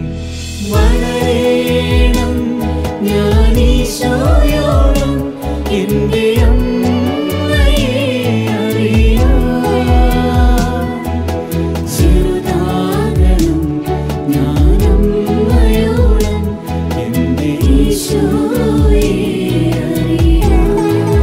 വളരണം ഞാനീശോയോളം എൻ്റെ അമ്മയെ അറിയാം ചെറുതാകണം ഞാനമ്മയോളം എൻ്റെ ഈശോയെ അറിയാം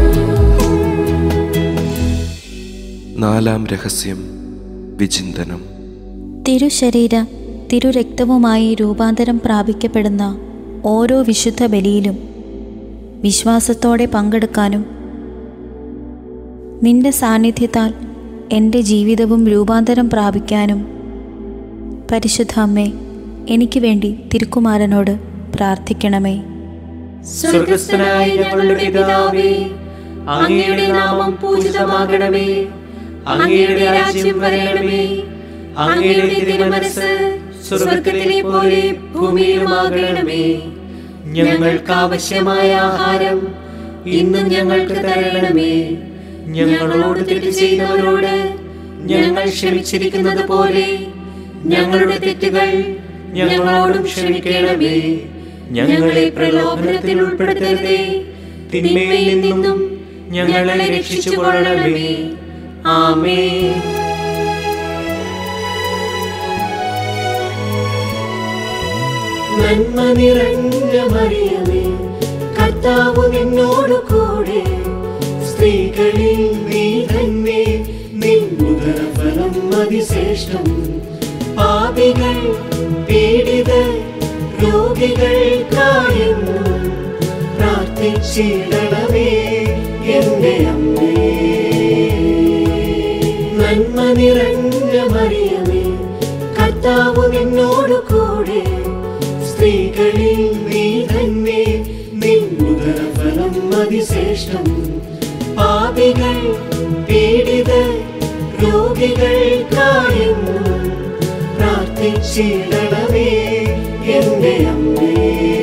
നാലാം രഹസ്യം വിചിന്തനം തിരുശരീര തിരുരക്തവുമായി രൂപാന്തരം പ്രാപിക്കപ്പെടുന്ന ഓരോ വിശുദ്ധ ബലിയിലും വിശ്വാസത്തോടെ പങ്കെടുക്കാനും നിന്റെ സാന്നിധ്യത്താൽ എൻ്റെ ജീവിതവും രൂപാന്തരം പ്രാപിക്കാനും പരിശുദ്ധ അമ്മേ എനിക്ക് വേണ്ടി തിരുക്കുമാരനോട് പ്രാർത്ഥിക്കണമേ സ്വർഗസ്ഥനായ ഞങ്ങളുടെ പിതാവേ അങ്ങയുടെ നാമം പൂജിതമാകണമേ അങ്ങയുടെ രാജ്യം വരണമേ അങ്ങയുടെ തിരുമനസ് സ്വർഗത്തിലെ പോലെ ഭൂമിയിലുമാകണമേ ഞങ്ങൾക്ക് ആവശ്യമായ ആഹാരം ഇന്നും ഞങ്ങൾക്ക് തരണമേ ഞങ്ങളോട് തെറ്റ് ചെയ്തവരോട് ഞങ്ങൾ ക്ഷമിച്ചിരിക്കുന്നത് പോലെ ഞങ്ങളുടെ തെറ്റുകൾ ഞങ്ങളോടും ക്ഷമിക്കണമേ ഞങ്ങളെ പ്രലോഭനത്തിൽ ഉൾപ്പെടുത്തരുതേ തിന്മയിൽ നിന്നും ഞങ്ങളെ രക്ഷിച്ചു കൊള്ളണമേ ആമേ നന്മ നിറഞ്ഞ മറിയമേ കർത്താവ് നിന്നോട് കൂടെ സ്ത്രീകളിൽ നീ തന്നെ നിന്നുദരഫലം അതിശ്രേഷ്ഠം പാപികൾ പീഡിത രോഗികൾക്കായെന്നും പ്രാർത്ഥിച്ചിടണമേ എന്റെ അമ്മേ നന്മ നിറഞ്ഞ മറിയമേ കർത്താവ് നിന്നോട് കൂടെ സ്ത്രീകളിൽ നീ തന്നെ നിന്നുദരഫലം അതിശ്രേഷ്ഠം പാപികൾ പീഡിത രോഗികൾക്കായെന്നും പ്രാർത്ഥിച്ചിടണമേ എന്റെ അമ്മേ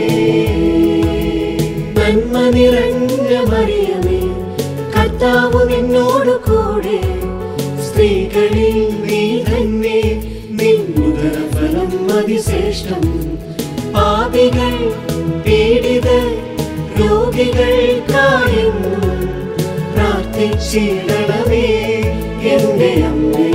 നന്മ നിറഞ്ഞ മറിയമേ കർത്താവ് നിന്നോട് കൂടെ സ്ത്രീകളിൽ നീ തന്നെ നിന്നുദരഫലം അതിശ്രേഷ്ഠം പാപികൾ പീഡിത രോഗികൾക്കായെന്നും പ്രാർത്ഥിച്ചിടണമേ എന്റെ അമ്മേ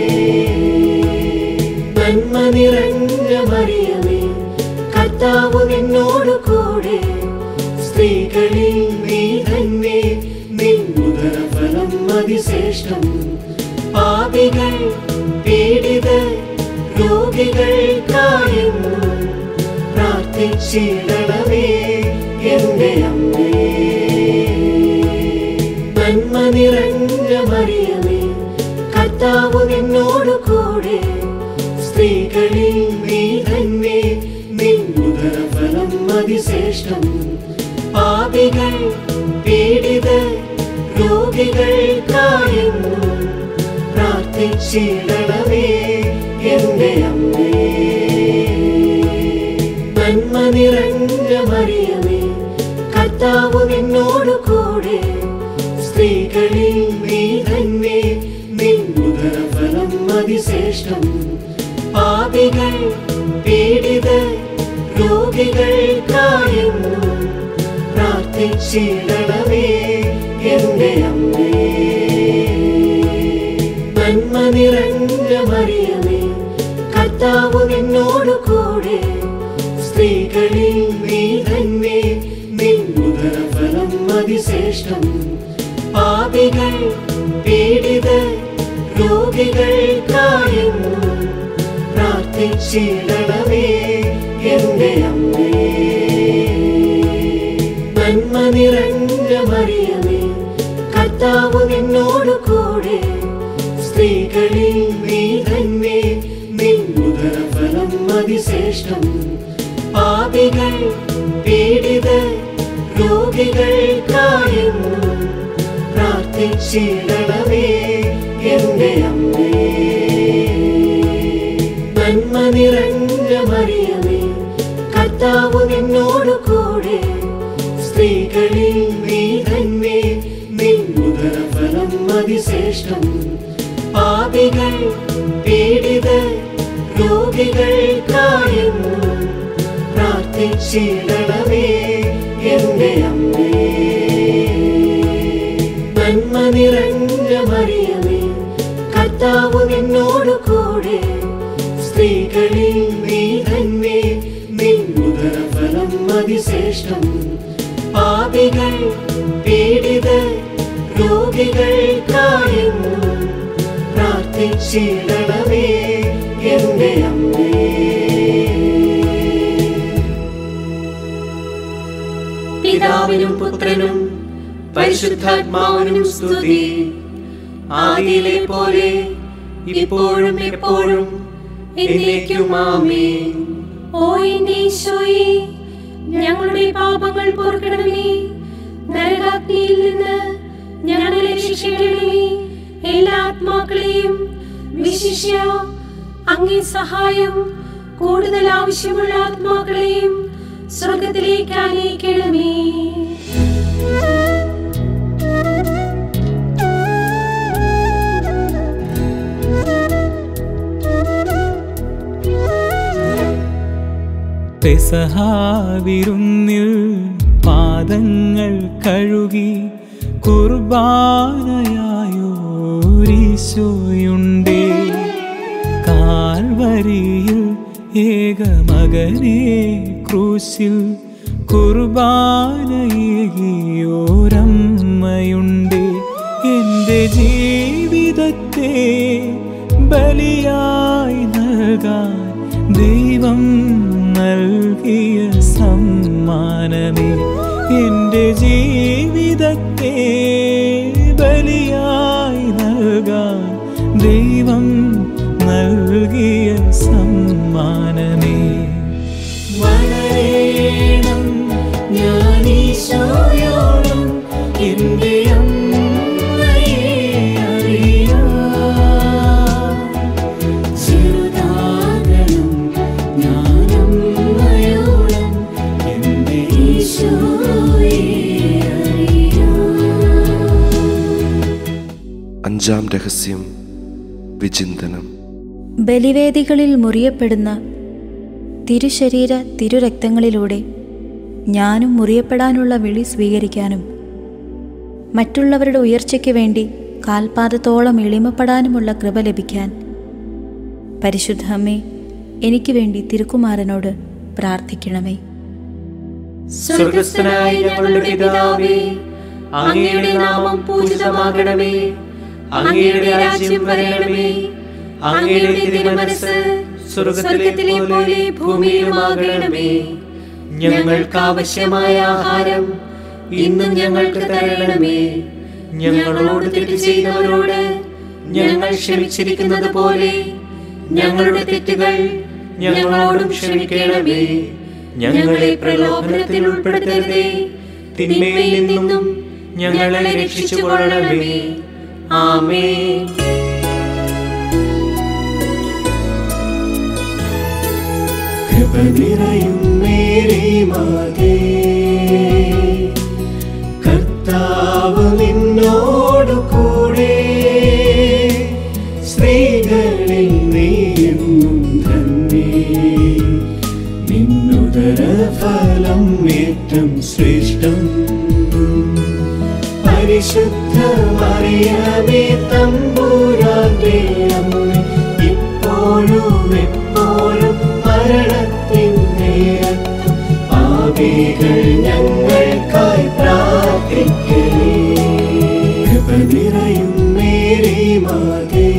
നന്മ നിറഞ്ഞ മറിയമേ കർത്താവ് നിന്നോട് കൂടെ സ്ത്രീകളിൽ നീ തന്നെ നിന്നുദരഫലം അതിശ്രേഷ്ഠം പാപികൾ പീഡിത രോഗികൾക്കായെന്നും പ്രാർത്ഥിച്ചിടണമേ എന്റെ അമ്മേ നന്മ നിറഞ്ഞ മറിയമേ കർത്താവ് നിന്നോട് കൂടെ സ്ത്രീകളിൽ നീ തന്നെ നിന്നുദരഫലം ഫലം അതിശ്രേഷ്ഠം പാപികൾ പീഡിതർ രോഗികൾക്കായെന്നും പ്രാർത്ഥിച്ചിടണമേ എന്റെ അമ്മേ നന്മ നിറഞ്ഞ മറിയമേ കർത്താവ് നിന്നോട് കൂടെ സ്ത്രീകളിൽ നീ തന്നെ നിന്നുദരഫലം അതിശ്രേഷ്ഠം പാപികൾ പീഡിതർ രോഗികൾക്കായെന്നും പ്രാർത്ഥിച്ചിടണമേ എന്റെ അമ്മേ നന്മ നിറഞ്ഞ മറിയമേ കർത്താവ് നിന്നോട് കൂടെ സ്ത്രീകളിൽ നീ തന്നെ നിന്നുദരഫലം അതിശ്രേഷ്ഠം പാപികൾ പീഡിതർ രോഗികൾക്കായെന്നും പ്രാർത്ഥിച്ചിടണമേ എന്റെ അമ്മേ നന്മ നിറഞ്ഞ മറിയമേ കർത്താവ് നിന്നോട് കൂടെ സ്ത്രീകളിൽ നീ തന്നെ നിന്നുദരഫലം അതിശ്രേഷ്ഠം പാപികൾ പീഡിതർ രോഗികൾക്കായെന്നും പ്രാർത്ഥിച്ചിടണമേ എന്റെ അമ്മേ നന്മ നിറഞ്ഞ മറിയമേ കർത്താവ് നിന്നോട് കൂടെ സ്ത്രീകളിൽ നീ തന്നെ നിന്നുദരഫലം അതിശ്രേഷ്ഠം പാപികൾ പീഡിതർ രോഗികൾക്കായെന്നും പ്രാർത്ഥിച്ചിടണമേ എന്റെ അമ്മേ നന്മ നിറഞ്ഞ മറിയമേ കർത്താവ് നിന്നോട് കൂടെ സ്ത്രീകളിൽ നീ തന്നെ നിന്നുദരഫലം അതിശ്രേഷ്ഠം പാപികൾ പീഡിതർ രോഗികൾക്കായെന്നും പ്രാർത്ഥിച്ചിടണമേ എന്റെ അമ്മേ പിതാവിനും പുത്രനും പരിശുദ്ധാത്മാവിനും സ്തുതി ആദിയിലെ പോലെ ഇപ്പോഴും എപ്പോഴും എന്നേക്കും ആമേൻ ഓ എന്റെ ഈശോയെ ഞങ്ങളുടെ പാപങ്ങൾ പൊറുക്കണമേ നരകാഗ്നിയിൽ നിന്ന് ഞങ്ങളെ രക്ഷിക്കണമേ എല്ലാ ആത്മാക്കളെയും വിശിഷ്യ അങ്ങേ സഹായം കൂടുതൽ ആവശ്യമുള്ള ആത്മാക്കളെയും സ്വർഗത്തിലേക്ക് ആനയിക്കണമേ പെസഹാവിരുന്നിൽ പാദങ്ങൾ കഴുകി കുർബാനയായോരീശോയുണ്ടേ കാൽവരിയിൽ ഏകമകനെ ക്രൂശിൽ കുർബാനയേകിയോരമ്മയുണ്ട് എൻ്റെ ജീവിതത്തെ ബലിയായി നൽകാൻ ദൈവം നൽകിയ സമ്മാനമേ എൻ്റെ ജീവിതത്തെ ബലിയായി നൽകാൻ ദൈവം നൽകിയ സമ്മാനമേ വളരേണം ഞാനീശോയോളം എൻ്റെ അമ്മയെ അറിയാം ചെറുതാകണം ഞാനമ്മയോളം എൻ്റെ ഈശോയെ അഞ്ചാം രഹസ്യം വിചിന്തനം ബലിവേദികളിൽ മുറിയപ്പെടുന്ന തിരുശരീര തിരുരക്തങ്ങളിലൂടെ ഞാനും മുറിയപ്പെടാനുള്ള വിളി സ്വീകരിക്കാനും മറ്റുള്ളവരുടെ ഉയർച്ചയ്ക്ക് വേണ്ടി കാൽപാദത്തോളം എളിമപ്പെടാനുമുള്ള കൃപ ലഭിക്കാൻ പരിശുദ്ധ അമ്മേ എനിക്ക് വേണ്ടി തിരുക്കുമാരനോട് പ്രാർത്ഥിക്കണമേ സ്വർഗസ്ഥനായ ഞങ്ങളുടെ പിതാവേ അങ്ങയുടെ നാമം പൂജിതമാകണമേ അങ്ങയുടെ രാജ്യം വരണമേ അങ്ങയുടെ തിരുമനസ് സ്വർഗത്തിലെ പോലെ ഭൂമിയിലുമാകണമേ ഞങ്ങൾക്ക് ആവശ്യമായ ആഹാരം ഇന്നും ഞങ്ങൾക്ക് തരണമേ ഞങ്ങളോട് തെറ്റ് ചെയ്തവരോട് ഞങ്ങൾ ക്ഷമിച്ചിരിക്കുന്നത് പോലെ ഞങ്ങളുടെ തെറ്റുകൾ ഞങ്ങളോടും ക്ഷമിക്കണമേ ഞങ്ങളെ പ്രലോഭനത്തിൽ ഉൾപ്പെടുത്തരുതേ തിന്മയിൽ നിന്നും ഞങ്ങളെ രക്ഷിച്ചുകൊള്ളണമേ ആമേൻ കൃപ നിറയും മേരി മാതേ കർത്താവ് നിന്നോടു കൂടെ സ്ത്രീകളിൽ നീയെന്നും ധന്യേ നിന്നുദര ഫലം ഏറ്റം ശ്രേഷ്ഠം പരിശുദ്ധ മറിയമേ തമ്പൂരാന്റെ അമ്മ ഇപ്പോഴും എപ്പോഴും മരണത്തിൻ നേരത്തും പാപികൾ ഞങ്ങൾക്കായി പ്രാർത്ഥിക്കേ കൃപ നിറയും മേരി മാതേ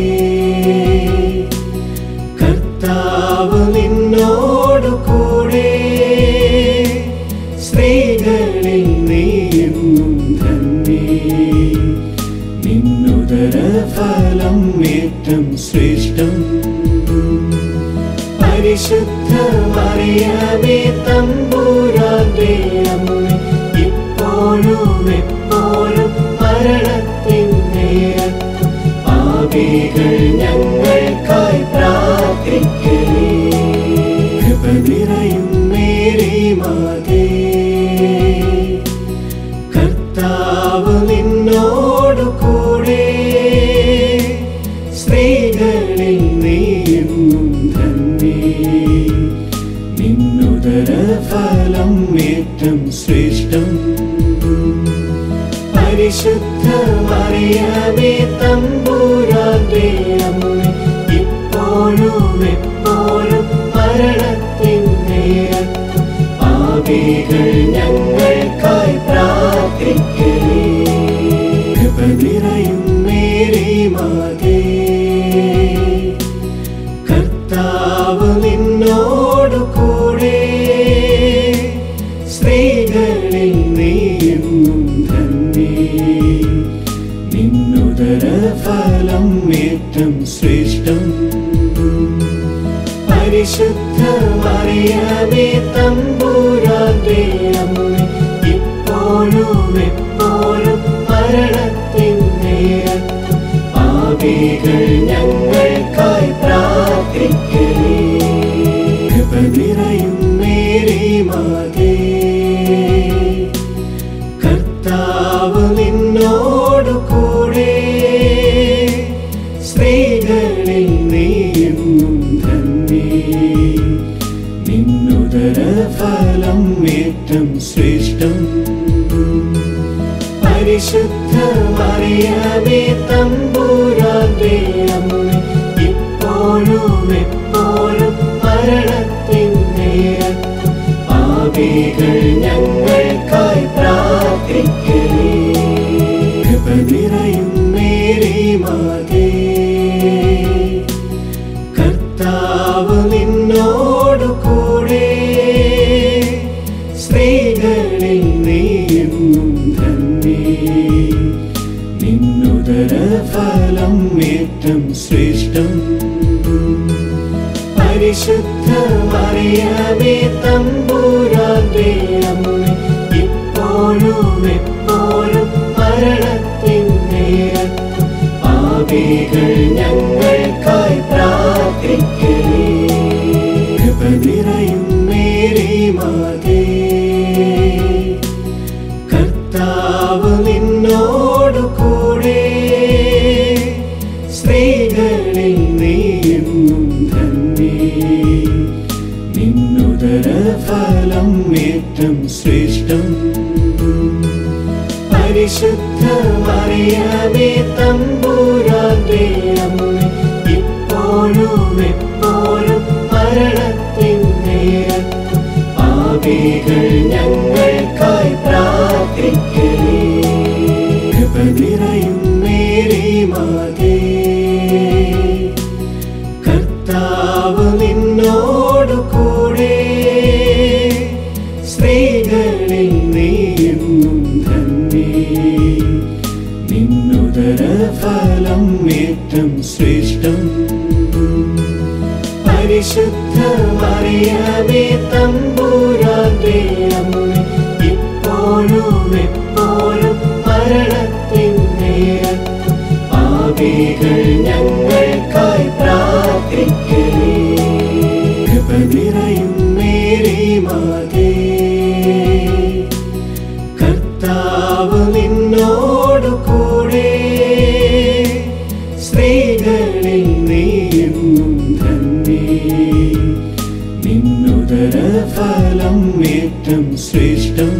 കർത്താവ് നിന്നോടു കൂടെ സ്ത്രീകളിൽ നീയെന്നും ധന്യേ നിന്നുദര ഫലം ഏറ്റം ശ്രേഷ്ഠം പരിശുദ്ധ മറിയമേ തമ്പൂരാന്റെ അമ്മ ഇപ്പോഴും എപ്പോഴും മരണത്തിൻ നേരത്തും പാപികൾ ഞങ്ങൾക്കായി പ്രാർത്ഥിക്കേ കൃപ നിറയും മേരി മാതേ കർത്താവ് നിന്നോടു കൂടെ സ്ത്രീകളിൽ നീയെന്നും ധന്യേ നിന്നുദര ഫലം ഏറ്റം ശ്രേഷ്ഠം പരിശുദ്ധ മറിയമേ തമ്പൂരാന്റെ അമ്മ ഇപ്പോഴും എപ്പോഴും മരണത്തിൻ നേരത്തും പാപികൾ ഞങ്ങൾക്കായി പ്രാർത്ഥിക്കേ കൃപ നിറയും മേരി മാതേ കർത്താവ് നിന്നോടു കൂടെ സ്ത്രീകളിൽ നീയെന്നും ധന്യേ നിന്നുദര ഫലം ഏറ്റം ശ്രേഷ്ഠം പരിശുദ്ധ മറിയമേ തമ്പൂരാന്റെ അമ്മ ഇപ്പോഴും എപ്പോഴും മരണത്തിൻ നേരത്തും പാപികൾ ഞങ്ങൾക്കായി പ്രാർത്ഥിക്കേ കൃപ നിറയും മേരി മാതേ കർത്താവ് നിന്നോടു കൂടെ സ്ത്രീകളിൽ നീയെന്നും ധന്യേ നിന്നുദര ഫലം ഏറ്റം ശ്രേഷ്ഠം പരിശുദ്ധ മറിയമേ തമ്പൂരാന്റെ അമ്മ ഇപ്പോഴും എപ്പോഴും മരണത്തിൻ നേരത്തും പാപികൾ ഞങ്ങൾക്കായി പ്രാർത്ഥിക്കേ കൃപ നിറയും മേരി മാതേ കർത്താവ് നിന്നോടു കൂടെ സ്ത്രീകളിൽ നീയെന്നും ധന്യേ നിന്നുദര ഫലം ഏറ്റം ശ്രേഷ്ഠം പരിശുദ്ധ മറിയമേ തമ്പൂരാന്റെ അമ്മ ഇപ്പോഴും എപ്പോഴും മരണത്തിൻ നേരത്തും പാപികൾ ഞങ്ങൾക്കായി പ്രാർത്ഥിക്കേ കൃപ നിറയും മേരി മാതേ കർത്താവ് നിന്നോടു കൂടെ സ്ത്രീകളിൽ നീയെന്നും ധന്യേ നിന്നുദര ഫലം ഏറ്റം ശ്രേഷ്ഠം പരിശുദ്ധ മറിയമേ തമ്പൂരാന്റെ അമ്മ ഇപ്പോഴും എപ്പോഴും മരണത്തിൻ നേരത്തും പാപികൾ ഞങ്ങൾക്കായി പ്രാർത്ഥിക്കേ കൃപ നിറയും മേരി മാതേ കർത്താവ് നിന്നോടു കൂടെ സ്ത്രീകളിൽ നീയെന്നും ധന്യേ നിന്നുദര ഫലം ഏറ്റം ശ്രേഷ്ഠം പരിശുദ്ധ മറിയമേ തമ്പൂരാ ഇപ്പോഴും എപ്പോഴും മരണത്തിൻ നേരത്തും പാപികൾ ഞങ്ങൾക്കായി പ്രാർത്ഥിക്കലേ കൃപ നിറയും മേരി മാതേ കർത്താവ് നിന്നോടു കൂടെ സ്ത്രീകളിൽ നീയെന്നും ധന്യേ നിന്നുദര ഫലം ഏറ്റം ശ്രേഷ്ഠം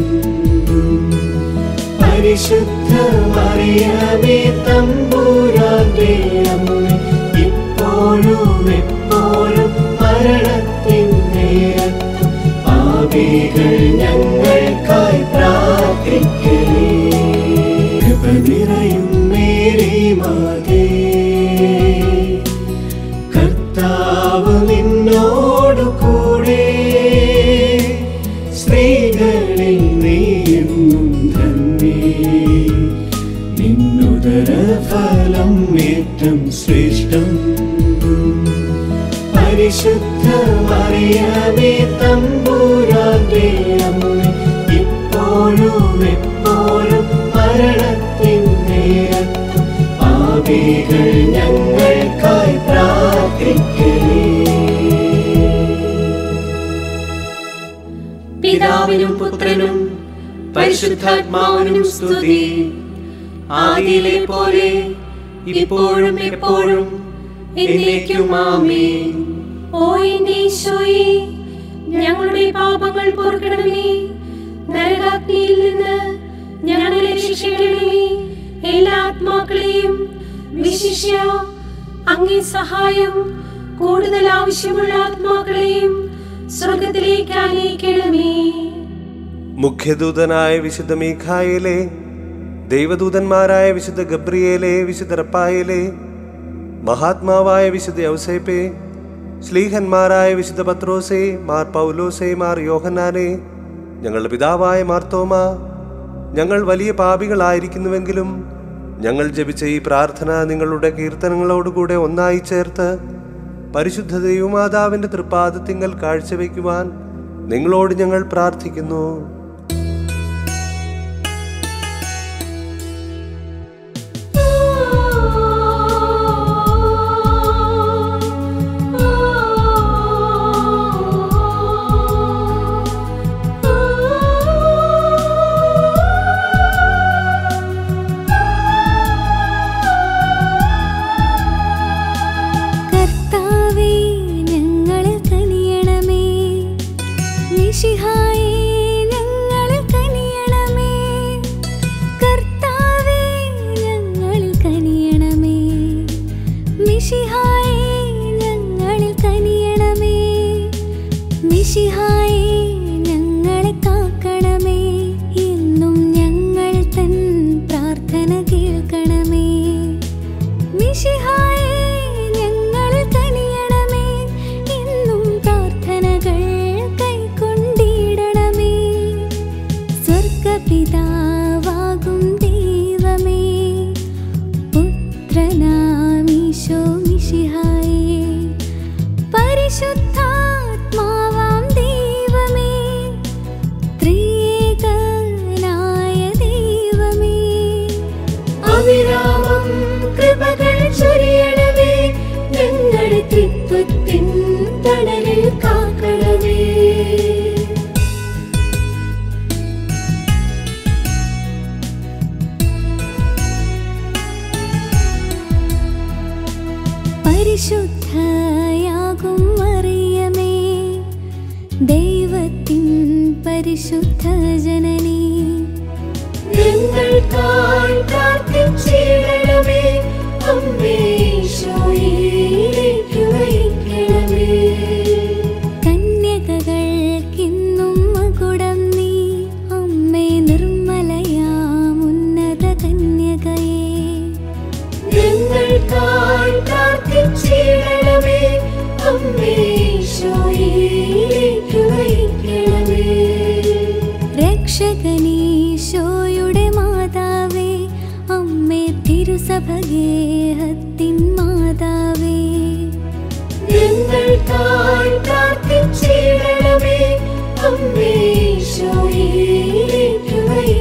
പരിശുദ്ധ മറിയമേ തമ്പൂരാന്റെ അമ്മ ഇപ്പോഴും എപ്പോഴും മരണത്തിൻ നേരത്തും പാപികൾ ഞങ്ങൾക്കായി പ്രാർത്ഥിക്കലേ കൃപ നിറയും മേരി മാതേ കർത്താവ് നിന്നോടു കൂടെ സ്ത്രീകളിൽ നീയെന്നും ധന്യേ നിന്നുദര ഫലം ഏറ്റം ശ്രേഷ്ഠം പരിശുദ്ധ മറിയമേ തമ്പൂരാന്റെ അമ്മ ഇപ്പോഴും എപ്പോഴും മരണത്തിൻ നേരത്തും പാപികൾ ഞങ്ങൾക്കായി പ്രാർത്ഥിക്കലേ പിതാവിനും പുത്രനും പരിശുദ്ധാത്മാവിനും സ്തുതി ആദിയിലെ പോലെ ഇപ്പോഴും എപ്പോഴും എന്നേക്കും ആമേൻ ഓ എന്റെ ഈശോയെ ഞങ്ങളുടെ പാപങ്ങൾ പൊറുക്കണമേ നരകാഗ്നിയിൽ നിന്ന് ഞങ്ങളെ രക്ഷിക്കണമേ എല്ലാ ആത്മാക്കളെയും വിശിഷ്യ അങ്ങേ സഹായം കൂടുതൽ ആവശ്യമുള്ള ആത്മാക്കളെയും സ്വർഗത്തിലേക്ക് ആനയിക്കണമേ മുഖ്യദൂതനായ വിശുദ്ധ മീഖായേലെ ദൈവദൂതന്മാരായ വിശുദ്ധ ഗബ്രിയേലെ വിശുദ്ധ റപ്പായേലെ മഹാത്മാവായ വിശുദ്ധ യൗസേപ്പെ ശ്ലീഹന്മാരായ വിശുദ്ധ പത്രോസെ മാർ പൗലോസെ മാർ യോഹന്നാനെ ഞങ്ങളുടെ പിതാവായ മാർത്തോമ ഞങ്ങൾ വലിയ പാപികളായിരിക്കുന്നുവെങ്കിലും ഞങ്ങൾ ജപിച്ച ഈ പ്രാർത്ഥന നിങ്ങളുടെ കീർത്തനങ്ങളോടുകൂടെ ഒന്നായി ചേർത്ത് പരിശുദ്ധ ദൈവമാതാവിൻ്റെ തൃപ്പാദത്തിങ്കൽ കാഴ്ചവെക്കുവാൻ നിങ്ങളോട് ഞങ്ങൾ പ്രാർത്ഥിക്കുന്നു കർത്താവേ ഞങ്ങളിൽ കനിയണമേ മിശിഹായേ ഞങ്ങളിൽ കനിയണമേ കർത്താവേ ഞങ്ങളിൽ കനിയണമേ മിശിഹായേ ഞങ്ങളിൽ കനിയണമേ മിശിഹായേ ഞങ്ങളെ കാക്കണമേ എന്നും ഞങ്ങൾ തൻ പ്രാർത്ഥന കേൾക്കണമേ മിശിഹായേ ഞങ്ങളിൽ കനിയണമേ എന്നും പ്രാർത്ഥനകൾ കൈക്കൊണ്ടിടണമേ സ്വർഗപിതാവാകും ദൈവമേ പുത്രനാമീശോ മിശിഹായേ പരിശുദ്ധാത്മാവാം ദൈവമേ ത്രിയേകനായ ദൈവമേ അവിരാമം കൃപകൾ ചൊരിയണമേ ഞങ്ങളുടെ തൃത്വത്തിൻ തണലിൽ കാക്കണമേ പരിശുദ്ധയാകും മറിയമേ ദൈവത്തിൻ പരിശുദ്ധ ജനനീ ഞങ്ങൾക്കായി പ്രാർത്ഥിച്ചിടണമേ അമ്മേ ഈശോയിലേക്ക് വഹിക്കണമേ കന്യകകൾക്കിന്നും മകുടം നീ അമ്മേ നിർമ്മലയാം ഉന്നത കന്യകയേ ഞങ്ങൾക്കായി പ്രാർത്ഥിച്ചിടണമേ അമ്മേ ഈശോയിലേക്ക് വഹിക്കണമേ രക്ഷകനീശോയുടെ മാതാവേ അമ്മേ തിരുസഭഗേഹത്തിൻ മാതാവേ ഞങ്ങൾക്കായി പ്രാർത്ഥിച്ചിടണമേ അമ്മേ ഈശോയിലേക്ക് വഹിക്കണമേ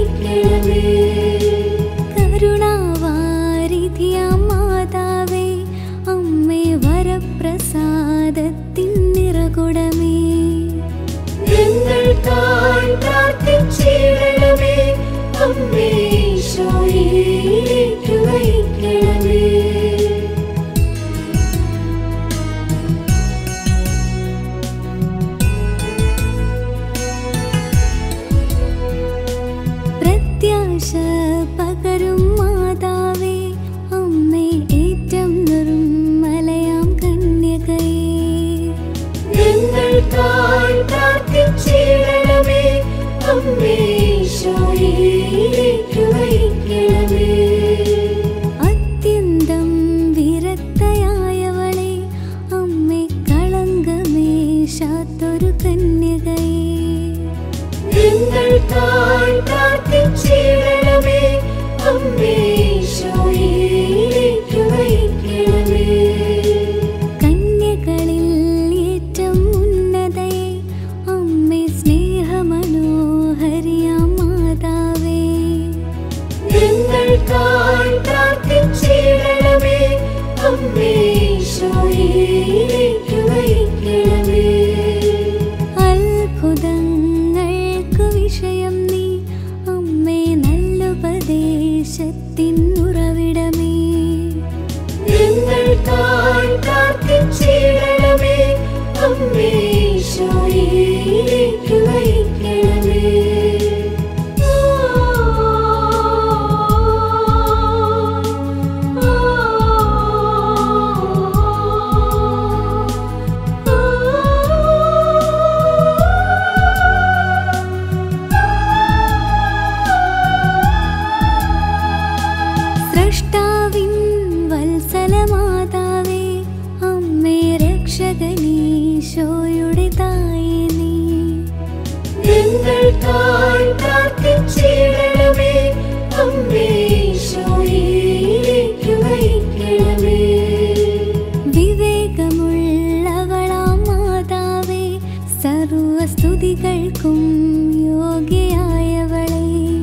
പ്രത്യാശ പകരും മാതാവേ അമ്മേ ഏറ്റം നിർമ്മലയാം കന്യകയേ ഞങ്ങൾക്കായി പ്രാർത്ഥിച്ചിടണമേ അമ്മേ ഈശോയിലേക്ക് നയിക്കണമേ അത്യന്തം വിരക്തയായവളെ അമ്മേ കളങ്കമേശാത്തൊരു കന്യകയേ ഞങ്ങൾക്കായി പ്രാർത്ഥിച്ചിടണമേ അമ്മേ ഈശോയിലേക്ക് നയിക്കണമേ കന്യകളിൽ ഏറ്റവും ഉന്നതയെ അമ്മേ സ്നേഹമനോഹരിയാം മാതാവേ ഞങ്ങൾക്കായി പ്രാർത്ഥിച്ചിടണമേ അമ്മേ ഈശോയിലേക്ക് നയിക്കണമേ അത്ഭുതങ്ങൾക്കു വിഷയം നീ അമ്മേ നല്ലുപദേശത്തിൻ ഉറവിടമേ ഞങ്ങൾക്കായി പ്രാർത്ഥിച്ചിടണമേ അമ്മേ ഈശോയിലേക്ക് നയിക്കണമേ സ്രഷ്ടാവിൻ വത്സലമാതാവേ അമ്മേ രക്ഷകനീശോയുടെ തായേ നീ ഞങ്ങൾക്കായി പ്രാർത്ഥിച്ചിടണമേ അമ്മേ ഈശോയിലേക്ക് നയിക്കണമേ വിവേകമുള്ളവളാം മാതാവേ സർവസ്തുതികൾക്കും യോഗ്യയായവളെ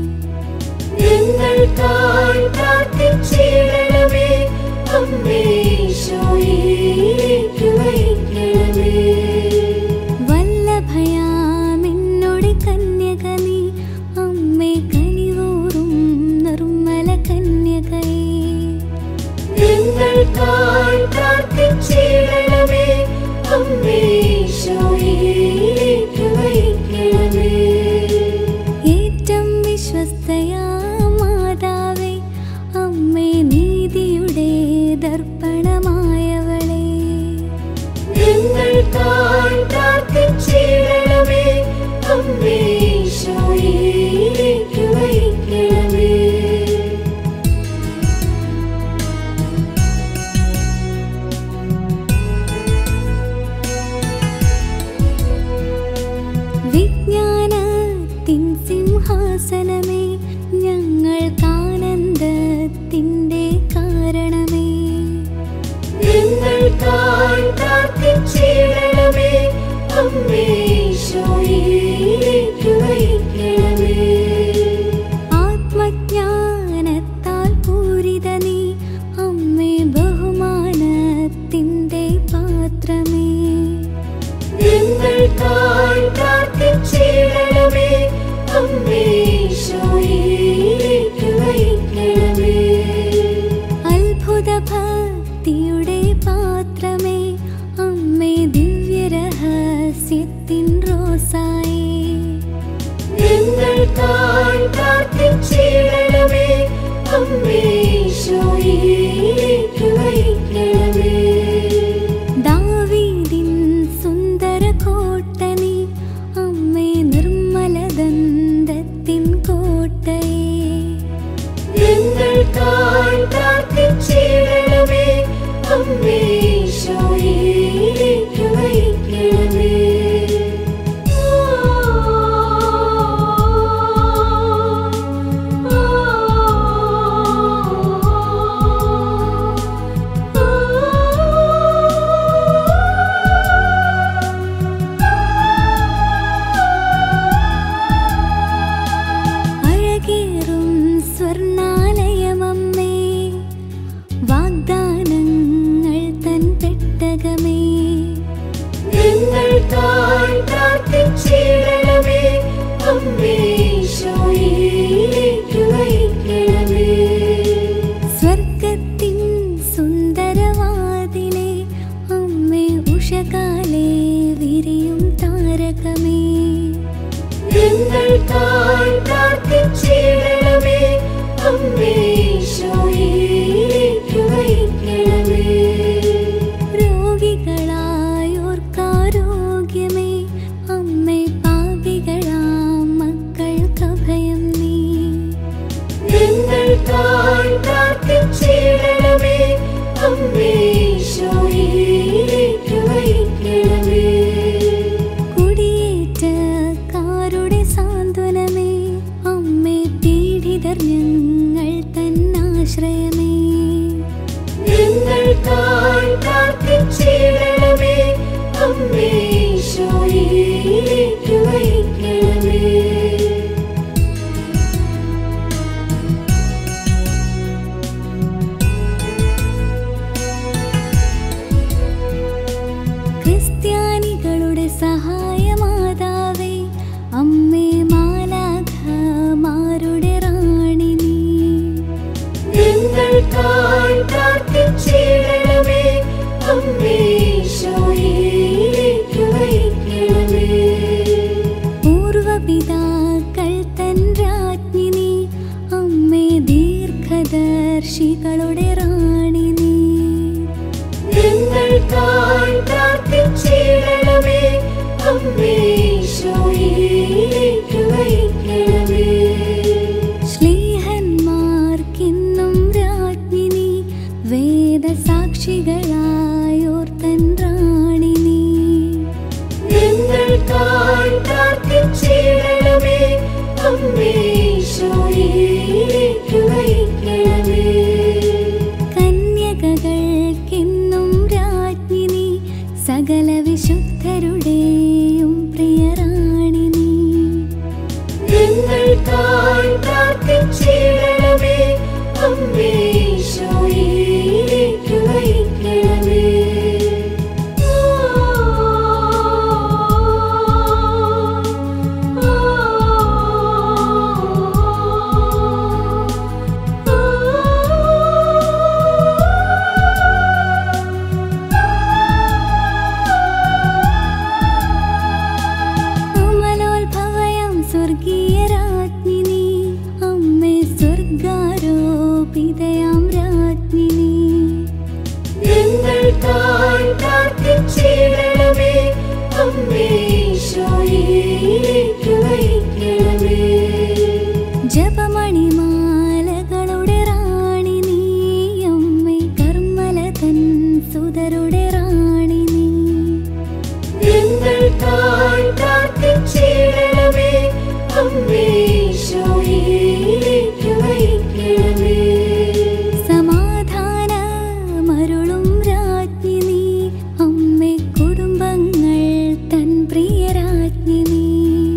ഞങ്ങൾക്കായി പ്രാർത്ഥിച്ചിടണമേ അമ്മേ ഈശോയിലേക്ക് നയിക്കണമേ വല്ലഭയാമെന്നോട് കന്യക നീ അമ്മേ കനിവൂറും നിർമ്മല കന്യകയേ ഞങ്ങൾക്കായി പ്രാർത്ഥിച്ചിടണമേ അമ്മേ ഈശോയിലേക്ക് നയിക്കണമേ ഏറ്റം വിശ്വസ്തയാ മാതാവേ അമ്മേ നീതിയുടെ ദർപ്പണമായവളെ ഞങ്ങൾക്കായി പ്രാർത്ഥിച്ചിടണമേ അമ്മേ ഈശോയിലേക്ക് നയിക്കണമേ വിജ്ഞാനത്തിൻ സിംഹാസനമേ ഞങ്ങൾക്കാനന്ദത്തിൻ്റെ കാരണമേ ഞങ്ങൾക്കായി പ്രാർത്ഥിച്ചിടണമേ അമ്മേ ഈശോയിലേക്ക് നയിക്കണമേ ആത്മജ്ഞാനത്താൽ പൂരിത നീ അമ്മേ ബഹുമാനത്തിൻ്റെ പാത്രമേ ഞങ്ങൾക്കായി പ്രാർത്ഥിച്ചിടണമേ അമ്മേ ഈശോയിലേക്ക് നയിക്കണമേ അത്ഭുത ഭക്തിയുടെ പാത്രമേ അമ്മേ ദിവ്യരഹസ്യത്തിൻ റോസായേ ഞങ്ങൾക്കായി പ്രാർത്ഥിച്ചിടണമേ അമ്മേ ഈശോയിലേക്ക് നയിക്കണമേ ദാവീദിൻ സുന്ദര കോട്ടനി അമ്മേ നിർമ്മലദന്തത്തിൻ കോട്ടയേ ഞങ്ങൾക്കായി പ്രാർത്ഥിച്ചിടണമേ അമ്മേ ഈശോയിലേക്ക് നയിക്കണമേ ആ ഞങ്ങൾ തന്നാശ്രയമേ ഞങ്ങൾക്കായി പ്രാർത്ഥിച്ചിടണമേ അമ്മേ ഈശോയിലേക്ക് നയിക്കണമേ ക്രിസ്ത്യാനികളുടെ സഹായമാതാവേ അമ്മേ മാലാഖമാരുടെ റാണി നീ ഞങ്ങൾക്കായി പ്രാർത്ഥിച്ചിടണമേ അമ്മേ ഈശോയിലേക്ക് നയിക്കണമേ പൂർവപിതാക്കൾ തൻ രാജ്ഞി നീ അമ്മേ ദീർഘദർശികളുടെ റാണി നീ ഞങ്ങൾക്കായി പ്രാർത്ഥിച്ചിടണമേ അമ്മേ ഈശോയിലേക്ക് നയിക്കണമേ ശ്ലീഹന്മാർക്കിന്നും രാജ്ഞി നീ വേദസാക്ഷികളായോർ തൻ റാണി നീ ഞങ്ങൾക്കായി പ്രാർത്ഥിച്ചിടണമേ അമ്മേ ഈശോയിലേക്ക് നയിക്കണമേ കന്യകകൾക്കിന്നും രാജ്ഞി നീ സകല വിശുദ്ധരുടെയും പ്രിയറാണി നീ ഞങ്ങൾക്കായി പ്രാർത്ഥിച്ചിടണമേ അമ്മേ ഈശോയിലേക്ക് നയിക്കണമേ അമലോത്ഭവയം സ്വർഗീയ രാജ്ഞി നീ അമ്മേ സ്വർഗാരോപിതയാം രാജ്ഞി നീ ഞങ്ങൾക്കായി പ്രാർത്ഥിച്ചിടണമേ അമ്മേ ഈശോയിലേക്ക് നയിക്കണമേ ജപമണിമാലകളുടെ റാണി നീ അമ്മേ കർമ്മലതൻ സുതരുടെ റാണി നീ ഞങ്ങൾക്കായി പ്രാർത്ഥിച്ചിടണമേ അമ്മേ ഈശോയിലേക്ക് നയിക്കണമേ സമാധാന മരുളും രാജ്ഞി നീ അമ്മേ കുടുംബങ്ങൾ തൻ പ്രിയ രാജ്ഞി നീ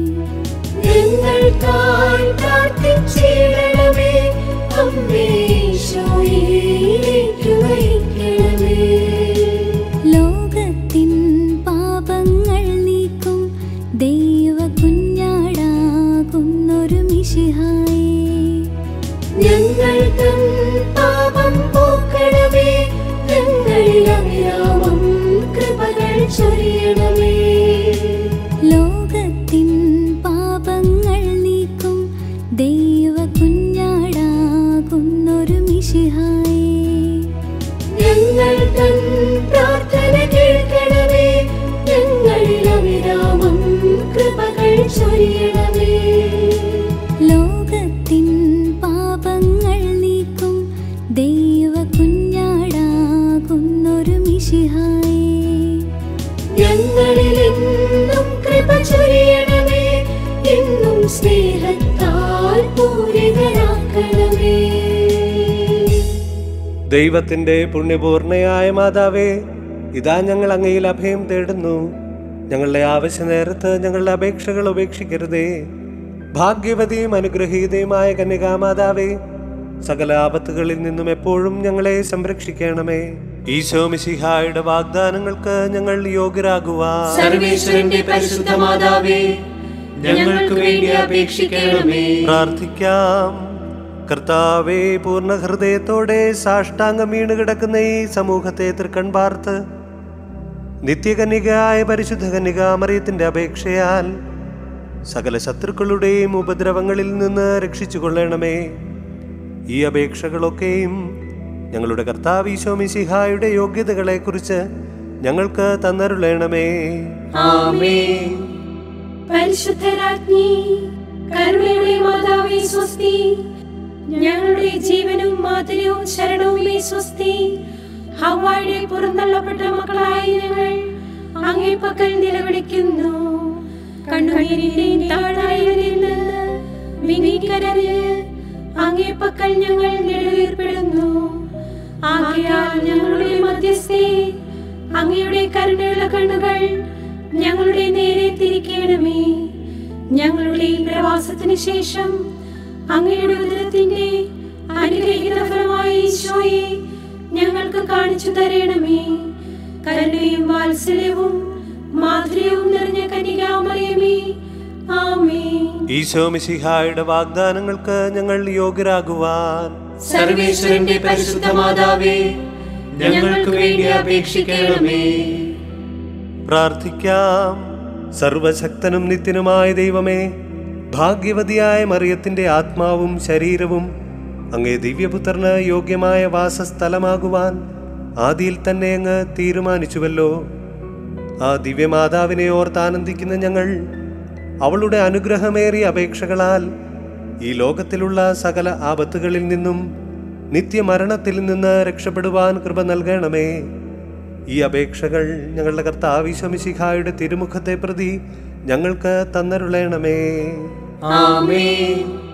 ഞങ്ങൾക്കായി പ്രാർത്ഥിച്ചിടണമേ അമ്മേ ഈശോയിലേക്ക് നയിക്കണമേ ലോകത്തിൻ പാപങ്ങൾ നീക്കും ദൈവ കുഞ്ഞാടാകുന്നൊരു മിശിഹായേ ഞങ്ങൾ തൻ പാപം പോക്കണമേ ഞങ്ങളിൽ അവിരാമം കൃപകൾ ചൊരിയണമേ ലോകത്തിൻ പാപങ്ങൾ നീക്കും ദൈവ കുഞ്ഞാടാകുന്നൊരു മിശിഹായേ ഞങ്ങൾ തൻ പ്രാർത്ഥന കേൾക്കണമേ ഞങ്ങളിൽ അവിരാമം കൃപകൾ ചൊരിയണമേ ലോകത്തിൻ പാപങ്ങൾ നീക്കും ദൈവ കുഞ്ഞാടാകുന്നൊരു മിശിഹായേ ഞങ്ങളിൽ എന്നും കൃപ ചൊരിയണമേ എന്നും സ്നേഹത്താൽ പൂരിതരാക്കണമേ ദൈവത്തിന്റെ പുണ്യപൂർണയായ മാതാവേ ഇതാ ഞങ്ങൾ അങ്ങയിൽ അഭയം തേടുന്നു ഞങ്ങളുടെ ആവശ്യ നേരത്ത് ഞങ്ങളുടെ അപേക്ഷകൾ ഉപേക്ഷിക്കരുതേ ഭാഗ്യവതിയും അനുഗ്രഹീതയുമായ കന്യകാമാതാവേ സകല ആപത്തുകളിൽ നിന്നും എപ്പോഴും ഞങ്ങളെ സംരക്ഷിക്കണമേ ഈശോ മിശിഹായുടെ വാഗ്ദാനങ്ങൾക്ക് ഞങ്ങൾ യോഗ്യരാകുവാൻ സർവേശ്വരന്റെ പരിശുദ്ധ മാതാവേ ഞങ്ങൾക്ക് വേണ്ടി അപേക്ഷിക്കണമേ പ്രാർത്ഥിക്കാം കർത്താവെ പൂർണ്ണ ഹൃദയത്തോടെ സാഷ്ടാംഗം വീണ് കിടക്കുന്ന ഈ സമൂഹത്തെ തൃക്കൺ പാർത്ത് നിത്യകന്യകയായ പരിശുദ്ധ കന്യകാമറിയത്തിന്റെ അപേക്ഷയാൽ സകല ശത്രുക്കളുടെയും ഉപദ്രവങ്ങളിൽ നിന്ന് രക്ഷിച്ചു കൊള്ളണമേ ഈ അപേക്ഷകളൊക്കെയും ഞങ്ങളുടെ കർത്താവ് ഈശോ മിശിഹായുടെ യോഗ്യതകളെക്കുറിച്ച് ഞങ്ങൾക്ക് തന്നരുളണമേ ആമേൻ പരിശുദ്ധരാജ്ഞി കരുണയുടെ മാതാവേ സ്വസ്തി ഞങ്ങളുടെ ജീവനും മാതരവും ശരണവുമേ സ്വസ്തി ഹവായുടെ പുറന്തള്ളപ്പെട്ട മക്കളായ ഞങ്ങൾ അങ്ങേ പക്കൽ നിലവിളിക്കുന്നു കണ്ണുനീരിന്റെയും താഴ്വരയിൽ നിന്ന് വിനീകരഞ്ഞ് അങ്ങേ പക്കൽ ഞങ്ങൾ നെടുവീർപ്പെടുന്നു ആകയാൽ ഞങ്ങളുടെ മധ്യസ്ഥേ അങ്ങയുടെ കരുണയുള്ള കണ്ണുകൾ ഞങ്ങളുടെ നേരെ തിരിക്കണമേ ഞങ്ങളുടെ ഈ പ്രവാസത്തിന് ശേഷം അങ്ങയുടെ ഉദരത്തിന്റെ അനുഗ്രഹീത ഫലമായ ഈശോയെ ഞങ്ങൾക്ക് കാണിച്ചു തരണമേ കരുണയും വാത്സല്യവും മാധുര്യവും നിറഞ്ഞ കനികാമറിയമേ ആമേ ഈശോ മിശിഹായുടെ വാഗ്ദാനങ്ങൾക്ക് ഞങ്ങൾ യോഗ്യരാകുവാൻ സർവേശ്വരന്റെ പരിശുദ്ധ മാതാവേ ഞങ്ങൾക്ക് വേണ്ടി അപേക്ഷിക്കണമേ പ്രാർത്ഥിക്കാം സർവശക്തനും നിത്യനുമായ ദൈവമേ ഭാഗ്യവതിയായ മറിയത്തിന്റെ ആത്മാവും ശരീരവും അങ്ങേ ദിവ്യപുത്രന് യോഗ്യമായ വാസസ്ഥലമാകുവാൻ ആദിയിൽ തന്നെ അങ്ങ് തീരുമാനിച്ചുവല്ലോ ആ ദിവ്യമാതാവിനെ ഓർത്ത് ആനന്ദിക്കുന്ന ഞങ്ങൾ അവളുടെ അനുഗ്രഹമേറിയ അപേക്ഷകളാൽ ഈ ലോകത്തിലുള്ള സകല ആപത്തുകളിൽ നിന്നും നിത്യമരണത്തിൽ നിന്ന് രക്ഷപ്പെടുവാൻ കൃപ നൽകണമേ ഈ അപേക്ഷകൾ ഞങ്ങളുടെ കർത്താവിശ്വമിശിഖായുടെ തിരുമുഖത്തെ പ്രതി ഞങ്ങൾക്ക് തന്നരുളേണമേ ആമേൻ